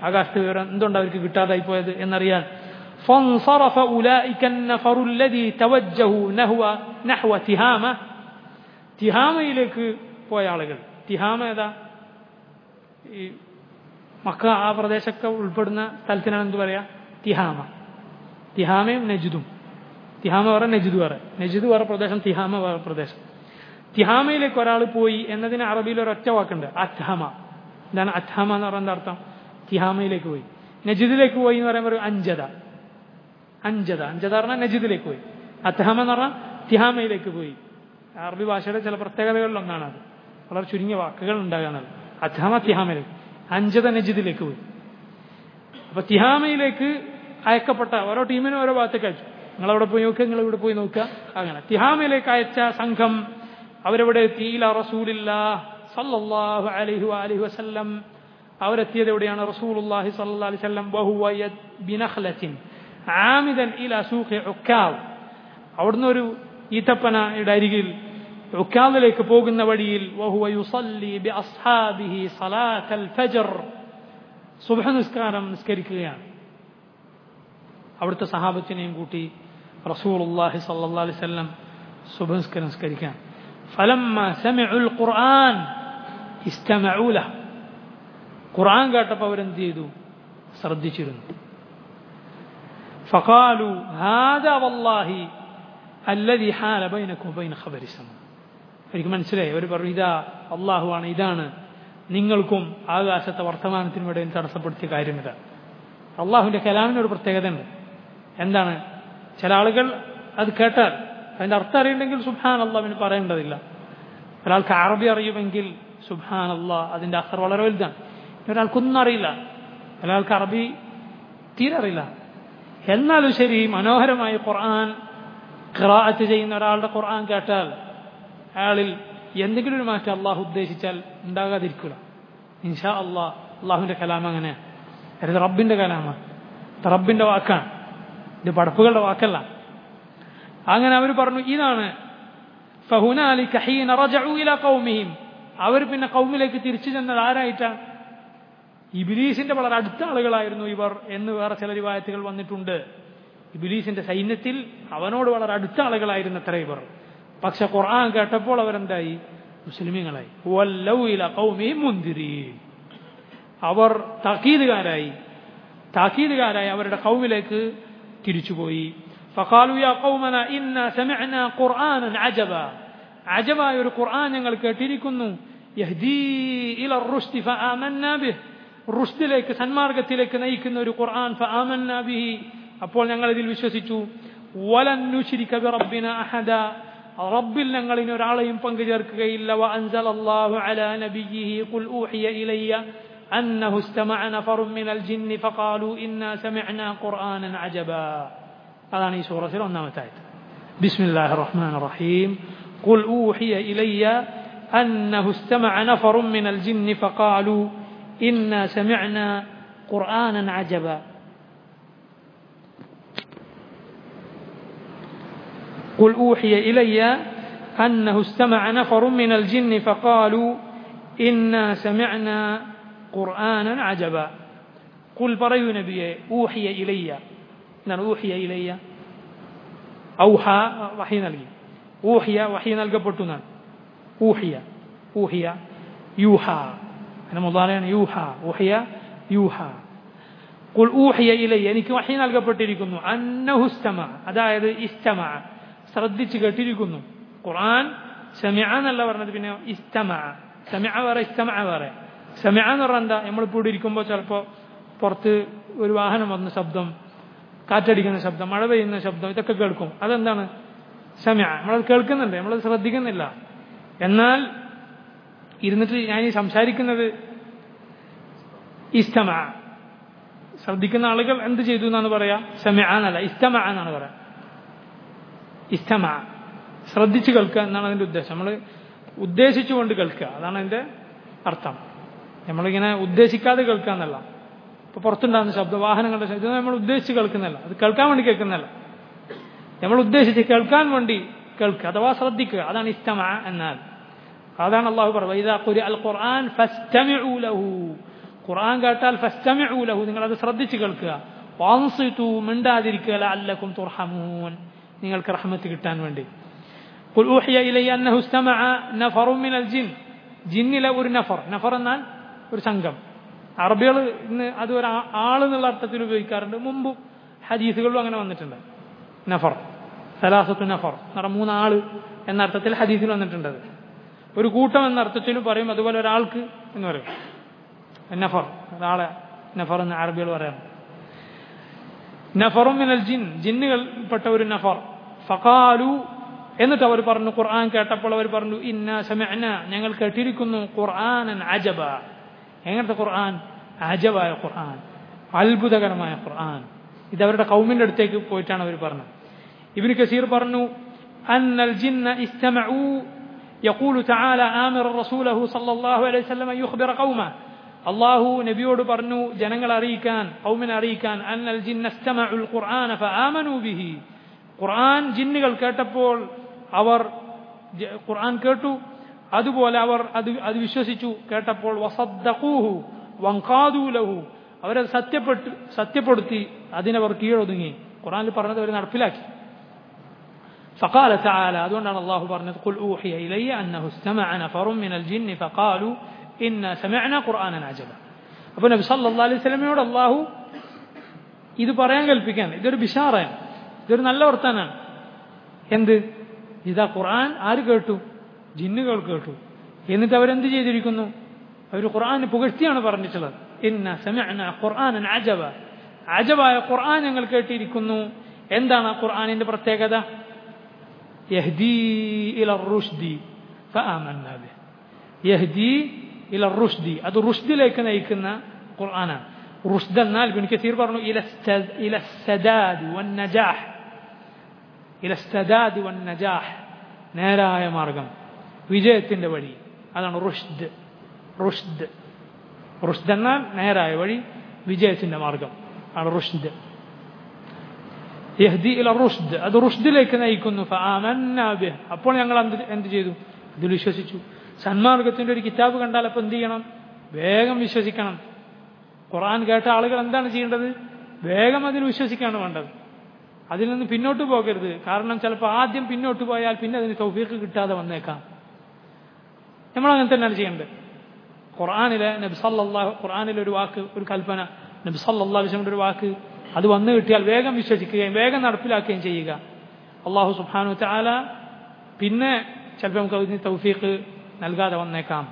ആകാശത്തെ വിവരം എന്തുകൊണ്ട് അവർക്ക് കിട്ടാതായി പോയത് എന്നറിയാൻ فانصرف أولئك النفر الذي توجهوا نحو نحو تهامة തിഹാമയിലേക്ക് പോയ ആളുകൾ തിഹാമ ഏതാ ഈ മക്ക ആ പ്രദേശമൊക്കെ ഉൾപ്പെടുന്ന സ്ഥലത്തിനാണ് എന്ത് പറയാ തിഹാമ തിഹാമയും നജിദും തിഹാമ വേറെ നജിദ് വേറെ നജിദ് വേറെ പ്രദേശം തിഹാമ വേറെ പ്രദേശം തിഹാമയിലേക്ക് ഒരാൾ പോയി എന്നതിന് അറബിയിൽ ഒരു ഒറ്റ വാക്കുണ്ട് അത്ഹമ എന്താണ് അത്ഹമ എന്ന് പറയുന്ന അർത്ഥം തിഹാമയിലേക്ക് പോയി നജിദിലേക്ക് പോയി എന്ന് പറയുമ്പോൾ ഒരു അഞ്ചത അഞ്ചത അഞ്ചത പറഞ്ഞാൽ നജിദിലേക്ക് പോയി അത്ഹമ എന്ന് പറഞ്ഞാൽ തിഹാമയിലേക്ക് പോയി അറബി ഭാഷയുടെ ചില പ്രത്യേകതകളിലൊന്നാണ് അത് വളരെ ചുരുങ്ങിയ വാക്കുകൾ ഉണ്ടാകുന്നത് അത്ഹമ തിഹാമയിലേക്ക് അഞ്ചത നജിദിലേക്ക് പോയി അപ്പൊ തിഹാമയിലേക്ക് അയക്കപ്പെട്ട ഓരോ ടീമിനും ഓരോ ഭാഗത്തേക്ക് അയച്ചു നിങ്ങളവിടെ പോയി നോക്കുക നിങ്ങൾ ഇവിടെ പോയി നോക്കുക അങ്ങനെ തിഹാമയിലേക്ക് അയച്ച സംഘം അവരെവിടെ എത്തി ഇല റസൂലില്ല സല്ലല്ലാഹു അലൈഹി അലൈഹി വസല്ലം അവരെത്തിയത് എവിടെയാണ് റസൂലുള്ളാഹി സല്ലല്ലാഹു അലൈഹി വസല്ലം വഹുവ ബിനഖ്ലത്തിൻ ആമിദൻ ഇല സൂഖി ഉക്കാവ് അവിടുന്ന് ഒരു ഈത്തപ്പനയുടെ അരികിൽ ഉക്കാവിലേക്ക് പോകുന്ന വഴിയിൽ വഹുവ യുസല്ലി ബി അസ്ഹാബിഹി സലാത്തൽ ഫജർ സുബഹ നിസ്കാരം നിസ്കരിക്കുകയാണ് അവിടുത്തെ സഹാബത്തിനെയും കൂട്ടി റസൂലുള്ളാഹി സല്ലല്ലാഹു അലൈഹി വസല്ലം സുബഹ നിസ്കാരം നിസ്കരിക്കാൻ فلما سمعوا القرآن استمعوا له ഖുർആൻ കേട്ടപ്പോൾ അവരെന്ത് ചെയ്തു ശ്രദ്ധിച്ചിരുന്നു فقالوا هذا والله الذي حال بينكم وبين خبر السماء എനിക്ക് മനസ്സിലായി അവർ പറഞ്ഞു ഇതാ അള്ളാഹുവാണ് ഇതാണ് നിങ്ങൾക്കും ആകാശത്തെ വർത്തമാനത്തിനും ഇടയിൽ തടസ്സപ്പെടുത്തിയ കാര്യം ഇതാ അള്ളാഹുവിന്റെ കലാമിന് ഒരു പ്രത്യേകത ഉണ്ട് എന്താണ് ചില ആളുകൾ അത് കേട്ടാൽ അതിന്റെ അർത്ഥം അറിയണ്ടെങ്കിൽ സുബാൻ അള്ളാഹുവിന് പറയേണ്ടതില്ല ഒരാൾക്ക് അറബി അറിയുമെങ്കിൽ സുബാൻ അള്ളാഹ് അതിന്റെ അസർ വളരെ വലുതാണ് ഒരാൾക്കൊന്നും അറിയില്ല ഒരാൾക്ക് അറബി തീരെ അറിയില്ല എന്നാലും ശരി മനോഹരമായി ഖുർആൻ ഖിറാഅത്ത് ചെയ്യുന്ന ഒരാളുടെ ഖുർആൻ കേട്ടാൽ അയാളിൽ എന്തെങ്കിലും ഒരു മാറ്റം അള്ളാഹു ഉദ്ദേശിച്ചാൽ ഉണ്ടാകാതിരിക്കില്ല ഇൻഷാ അള്ളാഹ് അള്ളാഹുവിന്റെ കലാം അങ്ങനെ ഇത് റബ്ബിന്റെ കലാമാണ് ഇത് റബ്ബിന്റെ വാക്കാണ് ഇത് പടപ്പുകളുടെ വാക്കല്ല അങ്ങനെ അവർ പറഞ്ഞു ഇതാണ് فهنالك حين رجعوا إلى قومهم അവർ പിന്നെ കൗമിലേക്ക് തിരിച്ചു ചെന്നത് ആരായിട്ടാണ് ഇബിലീസിന്റെ വളരെ അടുത്ത ആളുകളായിരുന്നു ഇവർ എന്ന് വേറെ ചില റിവായത്തുകൾ വന്നിട്ടുണ്ട് ഇബിലീസിന്റെ സൈന്യത്തിൽ അവനോട് വളരെ അടുത്ത ആളുകളായിരുന്നു അത്ര ഇവർ പക്ഷെ ഖുർആൻ കേട്ടപ്പോൾ അവരെന്തായി മുസ്ലിമീങ്ങളായി അവർ താക്കീതുകാരായി താക്കീതുകാരായി അവരുടെ കൗമിലേക്ക് തിരിച്ചുപോയി فقالوا يا قومنا إنا سمعنا قرآنا عجبا عجبا ഒരു ഖുർആൻ ഞങ്ങൾ കേട്ടിരിക്കുന്നു യഹ്ദീ ഇല الرشد فآمنا به റുഷ്ദിലേക്ക് സന്മാർഗത്തിലേക്ക് നയിക്കുന്ന ഒരു ഖുർആൻ ഫആമന്ന ബിഹി അപ്പോൾ ഞങ്ങൾ ഇതിൽ വിശ്വസിച്ചു വലൻ നുശ്രിക ബിറബ്ബിന അഹദ റബ്ബിൽ ഞങ്ങൾ ഇനി ഒരാളെയും പങ്കു ചേർക്കുകയില്ല വഅൻസല അല്ലാഹു അലാ നബിയിഹി ഖുൽ ഊഹിയ ഇലയ്യ أنه استمع نفر من الجن فقالوا إنا سمعنا قرآنا عجبا هذا في سورة النمتات بسم الله الرحمن الرحيم قل أوحي إلي أنه استمع نفر من الجن فقالوا إنا سمعنا قرآنا عجبا قل أوحي إلي أنه استمع نفر من الجن فقالوا إنا سمعنا قرآنا عجبا قل بريو نبي أوحي إلي نعم أوحي إلي أوحى وحي نلقي أوحي وحي نلقى برتنا أوحي أوحي يوحى أنا مضارع يوحى وحي يوحى قل أوحي إلي എനിക്ക് വഹി നൽകപ്പെട്ടിരിക്കുന്നു അന്നഹു ഇസ്തമ അതായത് ഇസ്തമ ശ്രദ്ധിച്ച് കേട്ടിരിക്കുന്നു ഖുർആൻ സമയ എന്നല്ല പറഞ്ഞത് പിന്നെ ഇസ്തമ സമയ വേറെ ഇസ്തമ വേറെ സമയ എന്ന് പറഞ്ഞാൽ എന്താ നമ്മളിപ്പോൾ ഇവിടെ ഇരിക്കുമ്പോൾ ചിലപ്പോൾ പുറത്ത് ഒരു വാഹനം വന്ന ശബ്ദം കാറ്റടിക്കുന്ന ശബ്ദം മഴ പെയ്യുന്ന ശബ്ദം ഇതൊക്കെ കേൾക്കും അതെന്താണ് സമയ നമ്മളത് കേൾക്കുന്നുണ്ട് നമ്മളത് ശ്രദ്ധിക്കുന്നില്ല എന്നാൽ ഇരുന്നിട്ട് ഞാൻ ഈ സംസാരിക്കുന്നത് ഇസ്തമ ശ്രദ്ധിക്കുന്ന ആളുകൾ എന്ത് ചെയ്തു എന്നാണ് പറയാ സമയ എന്നല്ല ഇസ്തമ എന്നാണ് പറയാ ഇസ്തമ ശ്രദ്ധിച്ച് കേൾക്കുക എന്നാണ് അതിന്റെ ഉദ്ദേശം നമ്മൾ ഉദ്ദേശിച്ചുകൊണ്ട് കേൾക്കുക അതാണ് അതിന്റെ അർത്ഥം നമ്മളിങ്ങനെ ഉദ്ദേശിക്കാതെ കേൾക്കുക എന്നല്ല ഇപ്പൊ പുറത്തുണ്ടാകുന്ന ശബ്ദ വാഹനങ്ങളുടെ ശബ്ദം ഇത് നമ്മൾ ഉദ്ദേശിച്ച് കേൾക്കുന്നില്ല അത് കേൾക്കാൻ വേണ്ടി കേൾക്കുന്നില്ല നമ്മൾ ഉദ്ദേശിച്ച് കേൾക്കാൻ വേണ്ടി കേൾക്കുക അഥവാ ശ്രദ്ധിക്കുക അതാണ് ഇസ്തമ എന്നാൽ അതാണ് അള്ളാഹു പറയുന്നത് ഖുർആൻ ഖുർആൻ കേട്ടാൽ ഫസ്തമിഉ ലഹു നിങ്ങൾ അത് ശ്രദ്ധിച്ച് കേൾക്കുക വാൻസിതു മിണ്ടാതിരിക്കുക ലഅല്ലക്കും തുർഹമൂൻ നിങ്ങൾക്ക് റഹ്മത്ത് കിട്ടാൻ വേണ്ടി قل أوحي إلي أنه استمع نفر من الجن ജിന്നിലെ ഒരു നഫർ നഫർ എന്നാൽ ഒരു സംഘം അറബികൾ ഇന്ന് അത് ഒരു ആൾ എന്നുള്ള അർത്ഥത്തിൽ ഉപയോഗിക്കാറുണ്ട് മുമ്പ് ഹദീസുകളിലും അങ്ങനെ വന്നിട്ടുണ്ട് നഫർ സലാസത്തു നഫർ എന്ന് പറഞ്ഞാൽ മൂന്നാള് എന്ന അർത്ഥത്തിൽ ഹദീസിൽ വന്നിട്ടുണ്ട് അത് ഒരു കൂട്ടം എന്ന അർത്ഥത്തിലും പറയും അതുപോലെ ഒരാൾക്ക് എന്ന് പറയും നഫർ ഒരാളെ നഫർ എന്ന് അറബികൾ പറയാം നഫറും മിനൽ ജിൻ ജിന്നുകൾപ്പെട്ട ഒരു നഫർ ഫഖാലു എന്നിട്ട് അവർ പറഞ്ഞു ഖുർആൻ കേട്ടപ്പോൾ അവർ പറഞ്ഞു ഇന്ന സമഅന ഞങ്ങൾ കേട്ടിരിക്കുന്നു ഖുർആനൻ അജബ എങ്ങനത്തെ ഖുർആൻ അജബായ ഖുർആൻ അത്ഭുതകരമായ ഖുർആൻ ഇത് അവരുടെ കൗമിന്റെ അടുത്തേക്ക് പോയിട്ടാണ് അവർ പറഞ്ഞത് ഇബ്നു കസീർ പറഞ്ഞു അന്നൽ ജിന്ന ഇസ്തമഉ يقول تعالى آمر رسوله صلى الله عليه وسلم أن يخبر قومه അള്ളാഹു നബിയോട് പറഞ്ഞു ജനങ്ങളെ അറിയിക്കാൻ കൗമിനെ അറിയിക്കാൻ അന്നൽ ജിന്നസ്തമഉൽ ഖുർആന ഫആമനു ബിഹി ഖുർആൻ ജിന്നുകൾ കേട്ടപ്പോൾ അവർ ഖുർആൻ കേട്ടു അതുപോലെ അവർ അത് അത് വിശ്വസിച്ചു കേട്ടപ്പോൾ വസദ്ദഖൂഹു വൻഖാദു ലഹു അവരത് സത്യപ്പെട്ടു സത്യപ്പെടുത്തി അതിനവർ കീഴൊതുങ്ങി ഖുർആനിൽ പറഞ്ഞത് അവർ നടപ്പിലാക്കി فقال تعالى أدون الله برنت قل أوحي إلي أنه استمع نفر من الجن فقالوا إنا سمعنا قرآنا عجبا അപ്പോൾ നബി സല്ലല്ലാഹു അലൈഹി വസല്ലമയോട് അള്ളാഹു ഇത് പറയാൻ കൽപ്പിക്കാൻ ഇതൊരു ബിഷാറാണ് ഇതൊരു നല്ല വർത്താനാണ് എന്ത് ഇതാ ഖുർആൻ ആര് കേട്ടു ജിന്നുകൾ കേട്ടു എന്നിട്ട് അവരെന്ത് ചെയ്തിരിക്കുന്നു അവർ ഖുർആൻ പുകഴ്ത്തിയാണ് പറഞ്ഞിട്ടുള്ളത് ഇന്ന സമഅന ഖുർആനൻ അജബ അജബായ ഖുർആൻ ഞങ്ങൾ കേട്ടിരിക്കുന്നു എന്താണ് ആ ഖുർആനിന്റെ പ്രത്യേകത യഹ്ദി ഇല റുഷ്ദി ഫആമന്ന ബിഹ് യഹ്ദി ഇല റുഷ്ദി അത് റുഷ്ദിലേക്ക് നയിക്കുന്ന ഖുർആനാണ് റുഷ്ദ് എന്നാൽ ഇബ്നു കസീർ പറഞ്ഞു ഇല ഇല സദാദ് വൻ നജാഹ് ഇല സദാദ് വൻ നജാഹ് നേരായ മാർഗം വിജയത്തിന്റെ വഴി അതാണ് റുഷ്ദ് റുഷ്ദ് റുഷ്ദ് എന്നാൽ നേരായ വഴി വിജയത്തിന്റെ മാർഗം ആണ് റുഷ്ദ് യഹ്ദി ഇല റുഷ്ദ് അത് റുഷ്ദിലേക്ക് നയിക്കുന്നു ഫആമന്നാ ബിഹ് അപ്പോൾ ഞങ്ങൾ എന്ത് എന്ത് ചെയ്തു ഇതിൽ വിശ്വസിച്ചു സന്മാർഗത്തിന്റെ ഒരു കിതാബ് കണ്ടാൽ അപ്പോൾ എന്ത് ചെയ്യണം വേഗം വിശ്വസിക്കണം ഖുർആൻ കേട്ട ആളുകൾ എന്താണ് ചെയ്യേണ്ടത് വേഗം അതിൽ വിശ്വസിക്കാണ് വേണ്ടത് അതിൽ നിന്ന് പിന്നോട്ട് പോകരുത് കാരണം ചിലപ്പോൾ ആദ്യം പിന്നോട്ട് പോയാൽ പിന്നെ അതിന് തൗഫീഖ് കിട്ടാതെ വന്നേക്കാം നമ്മൾ അങ്ങനെ തന്നെയാണ് ചെയ്യേണ്ടത് ഖുർആാനിലെ നബി സല്ലാഹു ഖുർആാനിലെ ഒരു വാക്ക് ഒരു കൽപ്പന നബി സല്ലാ വിഷമിന്റെ ഒരു വാക്ക് അത് വന്നു കിട്ടിയാൽ വേഗം വിശ്വസിക്കുകയും വേഗം നടപ്പിലാക്കുകയും ചെയ്യുക അള്ളാഹു സുബാനു ചാല പിന്നെ ചിലപ്പോൾ നമുക്ക് അതിന് തൗഫീഖ് നൽകാതെ വന്നേക്കാം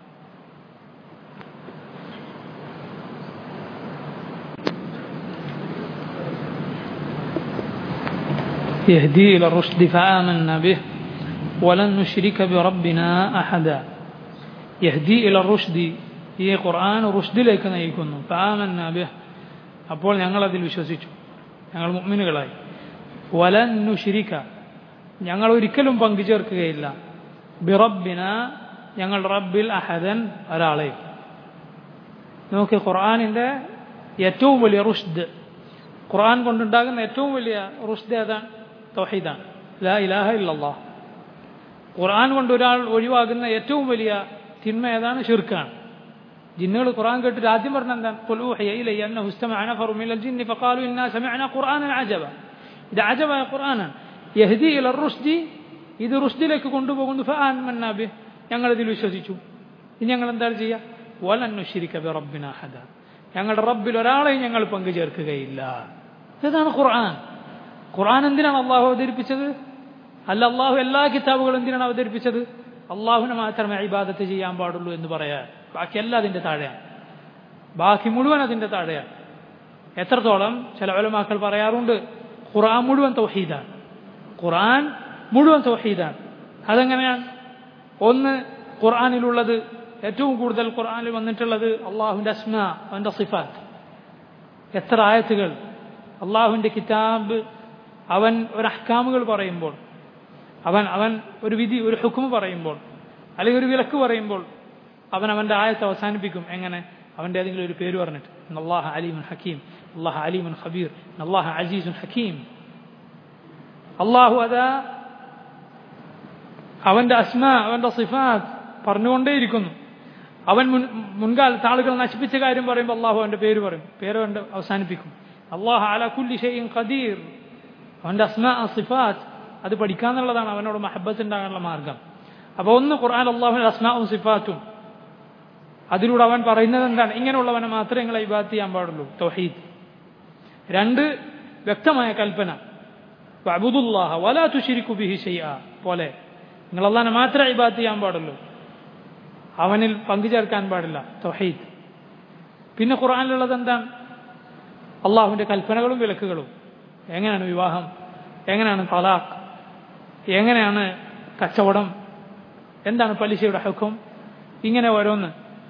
يهدي إلى الرشد فآمنا به ولن نشرك بربنا أحدا يهدي إلى الرشد ഈ ഖുർആൻ റുഷ്ദിലേക്ക് നയിക്കുന്നു ഫാമന്ന ബിഹ് അപ്പോൾ ഞങ്ങൾ അതിൽ വിശ്വസിച്ചു ഞങ്ങൾ മുഅ്മിനുകളായി വലൻ നുഷിരിക്ക ഞങ്ങൾ ഒരിക്കലും പങ്കുചേർക്കുകയില്ല ബിറബിന ഞങ്ങൾ റബ്ബിൽ അഹദൻ ഒരാളെ നോക്കി ഖുർആാനിൻ്റെ ഏറ്റവും വലിയ റുഷ്ദ് ഖുർആൻ കൊണ്ടുണ്ടാകുന്ന ഏറ്റവും വലിയ റുഷ്ദ് ഏതാണ് തൗഹീദാണ് ലാ ഇലാഹ ഇല്ലല്ലാഹ് ഖുർആൻ കൊണ്ട് ഒരാൾ ഒഴിവാകുന്ന ഏറ്റവും വലിയ തിന്മ ഏതാണ് ഷിർക്കാണ് ജിന്നുകൾ ഖുർആൻ കേട്ടിട്ട് ആദ്യം പറഞ്ഞ എന്താണ് ഖുൽ ഊഹിയ ഇലയ്യ അന്നഹു ഇസ്തമഅ നഫറു മിനൽ ജിന്നി ഫഖാലു ഇന്നാ സമിഅന ഖുർആനൻ അജബ ഇത് അജബായ ഖുർആനാണ് യഹ്ദി ഇല റുഷ്ദി ഇത് റുഷ്ദിലേക്ക് കൊണ്ടുപോകുന്നു ഫആമന്ന ബിഹ് ഞങ്ങൾ ഇതിൽ വിശ്വസിച്ചു ഇനി ഞങ്ങൾ എന്താണ് ചെയ്യുക വലൻ നുശ്രിക ബി റബ്ബിന അഹദ ഞങ്ങളുടെ റബ്ബിൽ ഒരാളെയും ഞങ്ങൾ പങ്കു ചേർക്കുകയില്ല ഇതാണ് ഖുർആൻ ഖുർആൻ എന്തിനാണ് അള്ളാഹു അവതരിപ്പിച്ചത് അല്ല അള്ളാഹു എല്ലാ കിതാബുകളും എന്തിനാണ് അവതരിപ്പിച്ചത് അള്ളാഹുവിനെ മാത്രമേ ഇബാദത്ത് ചെയ്യാൻ പാടുള്ളൂ എന്ന് പറയാൻ ബാക്കി എല്ലാം അതിൻ്റെ താഴെയാണ് ബാക്കി മുഴുവൻ അതിൻ്റെ താഴെയാണ് എത്രത്തോളം ചില ഒലമാക്കൾ പറയാറുണ്ട് ഖുർആൻ മുഴുവൻ തൗഹീദാണ് ഖുർആൻ മുഴുവൻ തൗഹീദാണ് അതെങ്ങനെയാണ് ഒന്ന് ഖുർആനിലുള്ളത് ഏറ്റവും കൂടുതൽ ഖുർആനിൽ വന്നിട്ടുള്ളത് അള്ളാഹുവിൻ്റെ അസ്മ അവൻ്റെ സിഫാത്ത് എത്ര ആയത്തുകൾ അള്ളാഹുവിൻ്റെ കിതാബ് അവൻ ഒരു അഹ്കാമുകൾ പറയുമ്പോൾ അവൻ അവൻ ഒരു വിധി ഒരു ഹുക്കുമ് പറയുമ്പോൾ അല്ലെങ്കിൽ ഒരു വിലക്ക് പറയുമ്പോൾ അവൻ അവൻ്റെ ആയത്ത് അവസാനിപ്പിക്കും എങ്ങനെ അവൻ്റെ ഏതെങ്കിലും ഒരു പേര് പറഞ്ഞിട്ട് അള്ളാഹ് അലീമുൻ ഹക്കീം അള്ളാഹ് അലീമുൻ ഖബീർ അള്ളാഹ് അജീസുൻ ഹക്കീം അള്ളാഹു അതാ അവൻ്റെ അസ്മ അവൻ്റെ സിഫാത്ത് പറഞ്ഞുകൊണ്ടേയിരിക്കുന്നു അവൻ മുൻ മുൻകാലത്ത് ആളുകൾ നശിപ്പിച്ച കാര്യം പറയുമ്പോൾ അള്ളാഹു അവൻ്റെ പേര് പറയും പേര് കൊണ്ട് അവസാനിപ്പിക്കും അള്ളാഹു അല കുല്ലി ഷെയ്യും ഖദീർ അവൻ്റെ അസ്മ സിഫാത്ത് അത് പഠിക്കാന്നുള്ളതാണ് അവനോട് മഹബത്ത് ഉണ്ടാകാനുള്ള മാർഗം അപ്പോൾ ഒന്ന് ഖുർആൻ അള്ളാഹുവിൻ്റെ അസ്മാവും സിഫാത്തും അതിലൂടെ അവൻ പറയുന്നത് എന്താണ് ഇങ്ങനെയുള്ളവനെ മാത്രമേ നിങ്ങൾ ഇബാദത്ത് ചെയ്യാൻ പാടുള്ളൂ തൗഹീദ് രണ്ട് വ്യക്തമായ കൽപ്പന അബുദുല്ലാഹ വലാ തുഷിരിക്കു ബിഹി ഷെയ്യ പോലെ നിങ്ങൾ അള്ളാഹിനെ മാത്രമേ ഇബാദത്ത് ചെയ്യാൻ പാടുള്ളൂ അവനിൽ പങ്കുചേർക്കാൻ പാടില്ല തൗഹീദ് പിന്നെ ഖുർആനിലുള്ളത് എന്താണ് അള്ളാഹുവിൻ്റെ കൽപ്പനകളും വിലക്കുകളും എങ്ങനെയാണ് വിവാഹം എങ്ങനെയാണ് തലാഖ് എങ്ങനെയാണ് കച്ചവടം എന്താണ് പലിശയുടെ ഹുക്കും ഇങ്ങനെ ഓരോന്ന്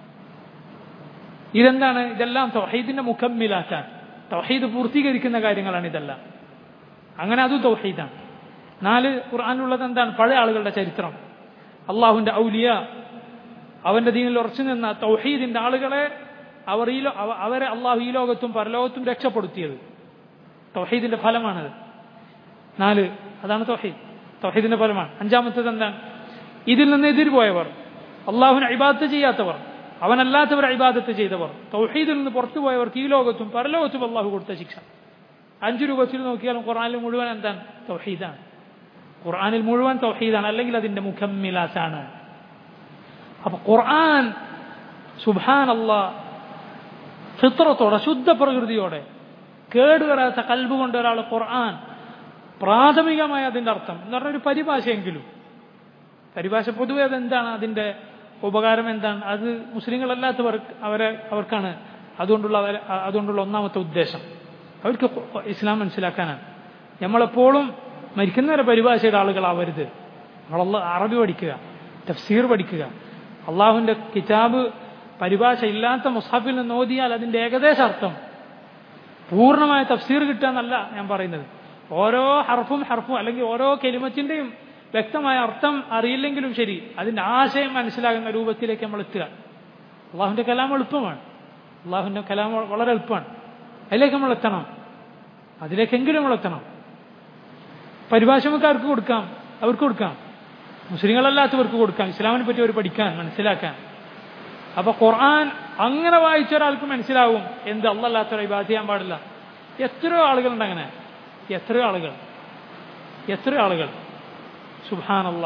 ഇതെന്താണ് ഇതെല്ലാം തൗഹീദിന്റെ മുഖമ്മിലാക്കാൻ തൗഹീദ് പൂർത്തീകരിക്കുന്ന കാര്യങ്ങളാണ് ഇതെല്ലാം അങ്ങനെ അതും തൗഹീദാണ് നാല് ഖുർആാനുള്ളത് എന്താണ് പഴയ ആളുകളുടെ ചരിത്രം അള്ളാഹുവിന്റെ ഔലിയ അവന്റെ ദീനിൽ ഉറച്ചു നിന്ന തൗഹീദിന്റെ ആളുകളെ അവർ ഈ അവരെ അള്ളാഹു ഈ ലോകത്തും പരലോകത്തും രക്ഷപ്പെടുത്തിയത് തൗഹീദിന്റെ ഫലമാണത് നാല് അതാണ് തൗഹീദ് തൗഹീദിന്റെ ഫലമാണ് അഞ്ചാമത്തേത് എന്താണ് ഇതിൽ നിന്ന് എതിർപോയവർ അള്ളാഹുവിനെ ഇബാദത്ത് ചെയ്യാത്തവർ അവനല്ലാത്തവർ ഇബാദത്ത് ചെയ്തവർ തൗഹീദിൽ നിന്ന് പുറത്തു പോയവർക്ക് ഈ ലോകത്തും പരലോകത്തും അള്ളാഹു കൊടുത്ത ശിക്ഷ അഞ്ചു രൂപത്തിൽ നോക്കിയാലും ഖുർആാനിൽ മുഴുവൻ എന്താണ് തൗഹീദാണ് ഖുർആാനിൽ മുഴുവൻ തൗഹീദാണ് അല്ലെങ്കിൽ അതിന്റെ മുഖമ്മിലാസാണ് അപ്പൊ ഖുർആൻ സുബാൻ അള്ളാ ഫിത്രത്തോടെ ശുദ്ധ പ്രകൃതിയോടെ കേടുവരാത്ത കൽബ് കൊണ്ട് ഒരാൾ ഖുർആൻ പ്രാഥമികമായ അതിന്റെ അർത്ഥം എന്ന് പറഞ്ഞ ഒരു പരിഭാഷയെങ്കിലും പരിഭാഷ പൊതുവെ അതെന്താണ് അതിന്റെ ഉപകാരം എന്താണ് അത് മുസ്ലിങ്ങളല്ലാത്തവർ അവരെ അവർക്കാണ് അതുകൊണ്ടുള്ള അവരെ അതുകൊണ്ടുള്ള ഒന്നാമത്തെ ഉദ്ദേശം അവർക്ക് ഇസ്ലാം മനസ്സിലാക്കാനാണ് നമ്മളെപ്പോഴും മരിക്കുന്നവരെ പരിഭാഷയുടെ ആളുകളാവരുത് നമ്മളല്ല അറബി പഠിക്കുക തഫ്സീർ പഠിക്കുക അള്ളാഹുവിന്റെ കിതാബ് പരിഭാഷ ഇല്ലാത്ത മുസാഫിൽ നിന്ന് ഓതിയാൽ അതിന്റെ ഏകദേശ അർത്ഥം പൂർണ്ണമായ തഫ്സീർ കിട്ടുക എന്നല്ല ഞാൻ പറയുന്നത് ഓരോ ഹർഫും ഹർഫും അല്ലെങ്കിൽ ഓരോ കെലിമത്തിന്റെയും വ്യക്തമായ അർത്ഥം അറിയില്ലെങ്കിലും ശരി അതിന്റെ ആശയം മനസ്സിലാകുന്ന രൂപത്തിലേക്ക് നമ്മൾ എത്തുക അള്ളാഹുവിന്റെ കലാം എളുപ്പമാണ് അള്ളാഹുവിന്റെ കലാം വളരെ എളുപ്പമാണ് അതിലേക്ക് നമ്മൾ എത്തണം അതിലേക്കെങ്കിലും നമ്മൾ എത്തണം പരിഭാഷക്കാർക്ക് കൊടുക്കാം അവർക്ക് കൊടുക്കാം മുസ്ലിങ്ങളല്ലാത്തവർക്ക് കൊടുക്കാം ഇസ്ലാമിനെ പറ്റി അവർ പഠിക്കാൻ മനസ്സിലാക്കാൻ അപ്പൊ ഖുർആൻ അങ്ങനെ വായിച്ച ഒരാൾക്ക് മനസ്സിലാവും എന്ത് അല്ലല്ലാത്തവരെ ബാധ ചെയ്യാൻ പാടില്ല എത്രയോ ആളുകളുണ്ട് അങ്ങനെ എത്രയോ ആളുകൾ എത്രയോ ആളുകൾ സുബാനല്ല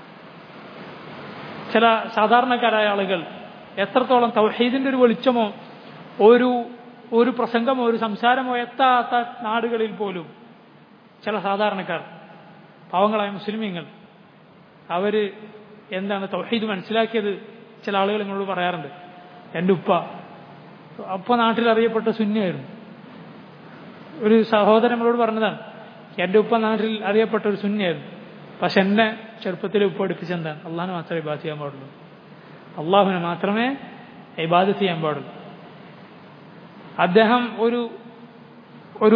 ചില സാധാരണക്കാരായ ആളുകൾ എത്രത്തോളം തൗഹീദിന്റെ ഒരു വെളിച്ചമോ ഒരു ഒരു പ്രസംഗമോ ഒരു സംസാരമോ എത്താത്ത നാടുകളിൽ പോലും ചില സാധാരണക്കാർ പാവങ്ങളായ മുസ്ലിമീങ്ങൾ അവര് എന്താണ് തൗഹീദ് മനസ്സിലാക്കിയത് ചില ആളുകൾ നിങ്ങളോട് പറയാറുണ്ട് എൻ്റെ ഉപ്പ അപ്പ നാട്ടിൽ അറിയപ്പെട്ട സുന്നിയായിരുന്നു ഒരു സഹോദരൻ നമ്മളോട് പറഞ്ഞതാണ് എൻ്റെ ഉപ്പ നാട്ടിൽ അറിയപ്പെട്ട ഒരു സുന്നിയായിരുന്നു പക്ഷെ എന്നെ ചെറുപ്പത്തിൽ ഉപ്പ പഠിപ്പിച്ചെന്താണ് അള്ളാഹിനെ മാത്രമേ ഇബാദ് ചെയ്യാൻ പാടുള്ളൂ അള്ളാഹുവിനെ മാത്രമേ ഇബാദത്ത് ചെയ്യാൻ പാടുള്ളൂ അദ്ദേഹം ഒരു ഒരു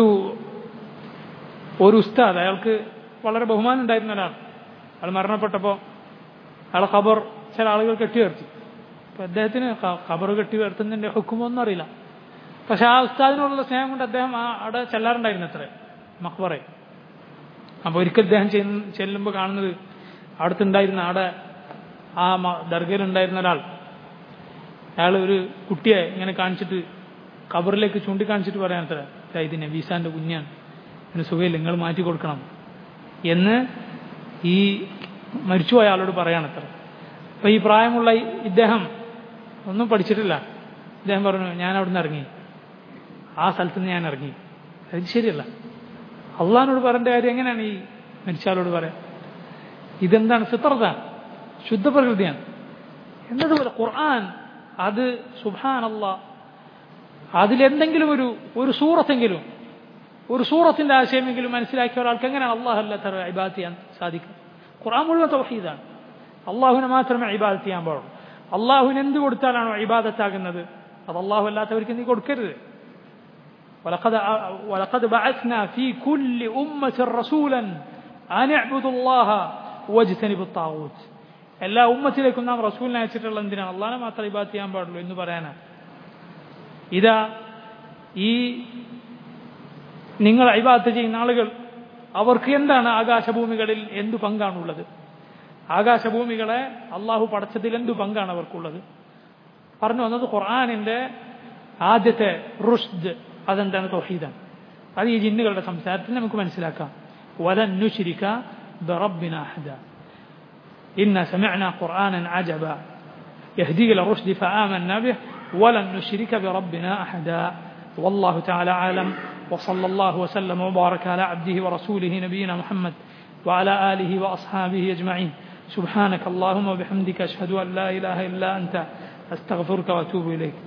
ഒരു ഉസ്താദ് അയാൾക്ക് വളരെ ബഹുമാനം ഉണ്ടായിരുന്ന ഒരാൾ അയാൾ മരണപ്പെട്ടപ്പോൾ അയാളെ ഖബർ ചില ആളുകൾ കെട്ടിയുയർത്തി അപ്പൊ അദ്ദേഹത്തിന് ഖബർ കെട്ടി ഉയർത്തുന്നതിന്റെ ഹുക്കുമൊന്നും അറിയില്ല പക്ഷെ ആ ഉസ്താദിനോടുള്ള സ്നേഹം കൊണ്ട് അദ്ദേഹം ആ അവിടെ ചെല്ലാറുണ്ടായിരുന്നു അത്രേ മഖബറെ അപ്പൊ ഒരിക്കൽ അദ്ദേഹം ചെല്ലുമ്പോൾ കാണുന്നത് അവിടുത്തുണ്ടായിരുന്ന അവിടെ ആ ദർഗയിലുണ്ടായിരുന്ന ഒരാൾ അയാൾ ഒരു കുട്ടിയെ ഇങ്ങനെ കാണിച്ചിട്ട് ഖബറിലേക്ക് ചൂണ്ടിക്കാണിച്ചിട്ട് പറയാനത്ര ഇത് നബീസാന്റെ കുഞ്ഞാണ് ഇതിന് സുഖമില്ല നിങ്ങൾ മാറ്റി കൊടുക്കണം എന്ന് ഈ മരിച്ചുപോയ ആളോട് പറയാണത്ര അപ്പൊ ഈ പ്രായമുള്ള ഇദ്ദേഹം ഒന്നും പഠിച്ചിട്ടില്ല ഇദ്ദേഹം പറഞ്ഞു ഞാൻ അവിടുന്ന് ഇറങ്ങി ആ സ്ഥലത്ത് നിന്ന് ഞാൻ ഇറങ്ങി അത് ശരിയല്ല അള്ളഹാനോട് പറയേണ്ട കാര്യം എങ്ങനെയാണ് ഈ മരിച്ചാളോട് പറയാം ഇതെന്താണ് ഫിത്രത ശുദ്ധ പ്രകൃതിയാണ് എന്നതുപോലെ ഖുർആൻ അത് സുബാൻ അള്ളാ അതിലെന്തെങ്കിലും ഒരു ഒരു സൂറത്തെങ്കിലും ഒരു സൂറത്തിന്റെ ആശയമെങ്കിലും മനസ്സിലാക്കിയ ഒരാൾക്ക് എങ്ങനെയാണ് അള്ളാഹു അല്ലാത്ത ഇബാദത്ത് ചെയ്യാൻ സാധിക്കും ഖുർആൻ മുഴുവൻ തൗഹീദാണ് അള്ളാഹുവിനെ മാത്രമേ ഇബാദത്ത് ചെയ്യാൻ പാടുള്ളൂ അള്ളാഹുവിന് എന്ത് കൊടുത്താലാണോ ഇബാദത്താകുന്നത് അത് അള്ളാഹു അല്ലാത്തവർക്ക് നീ കൊടുക്കരുത് ولقد ولقد بعثنا في كل أمة رسولا أن اعبدوا الله واجتنبوا الطاغوت എല്ലാ ഉമ്മത്തിലേക്കും നാം റസൂലിനെ അയച്ചിട്ടുള്ള എന്തിനാണ് അള്ളാഹിനെ മാത്രം ഇബാദത്ത് ചെയ്യാൻ പാടുള്ളൂ എന്ന് പറയാനാണ് ഇതാ ഈ നിങ്ങൾ ഇബാദത്ത് ചെയ്യുന്ന ആളുകൾ അവർക്ക് എന്താണ് ആകാശഭൂമികളിൽ എന്തു പങ്കാണുള്ളത് ആകാശഭൂമികളെ അള്ളാഹു പടച്ചതിൽ എന്തു പങ്കാണ് അവർക്കുള്ളത് പറഞ്ഞു വന്നത് ഖുർആാനിൻ്റെ ആദ്യത്തെ റുഷ്ദ് അതെന്താണ് തൗഹീദാണ് അത് ഈ ജിന്നുകളുടെ സംസാരത്തിൽ നമുക്ക് മനസ്സിലാക്കാം വലൻ നുശിരിക്ക ബറബ്ബിന അഹദ إنا سمعنا قرآنا عجبا يهدي إلى الرشد فآمنا به ولن نشرك بربنا أحدا والله تعالى عالم وصلى الله وسلم وبارك على عبده ورسوله نبينا محمد وعلى آله وأصحابه أجمعين سبحانك اللهم وبحمدك أشهد أن لا إله إلا أنت أستغفرك وأتوب إليك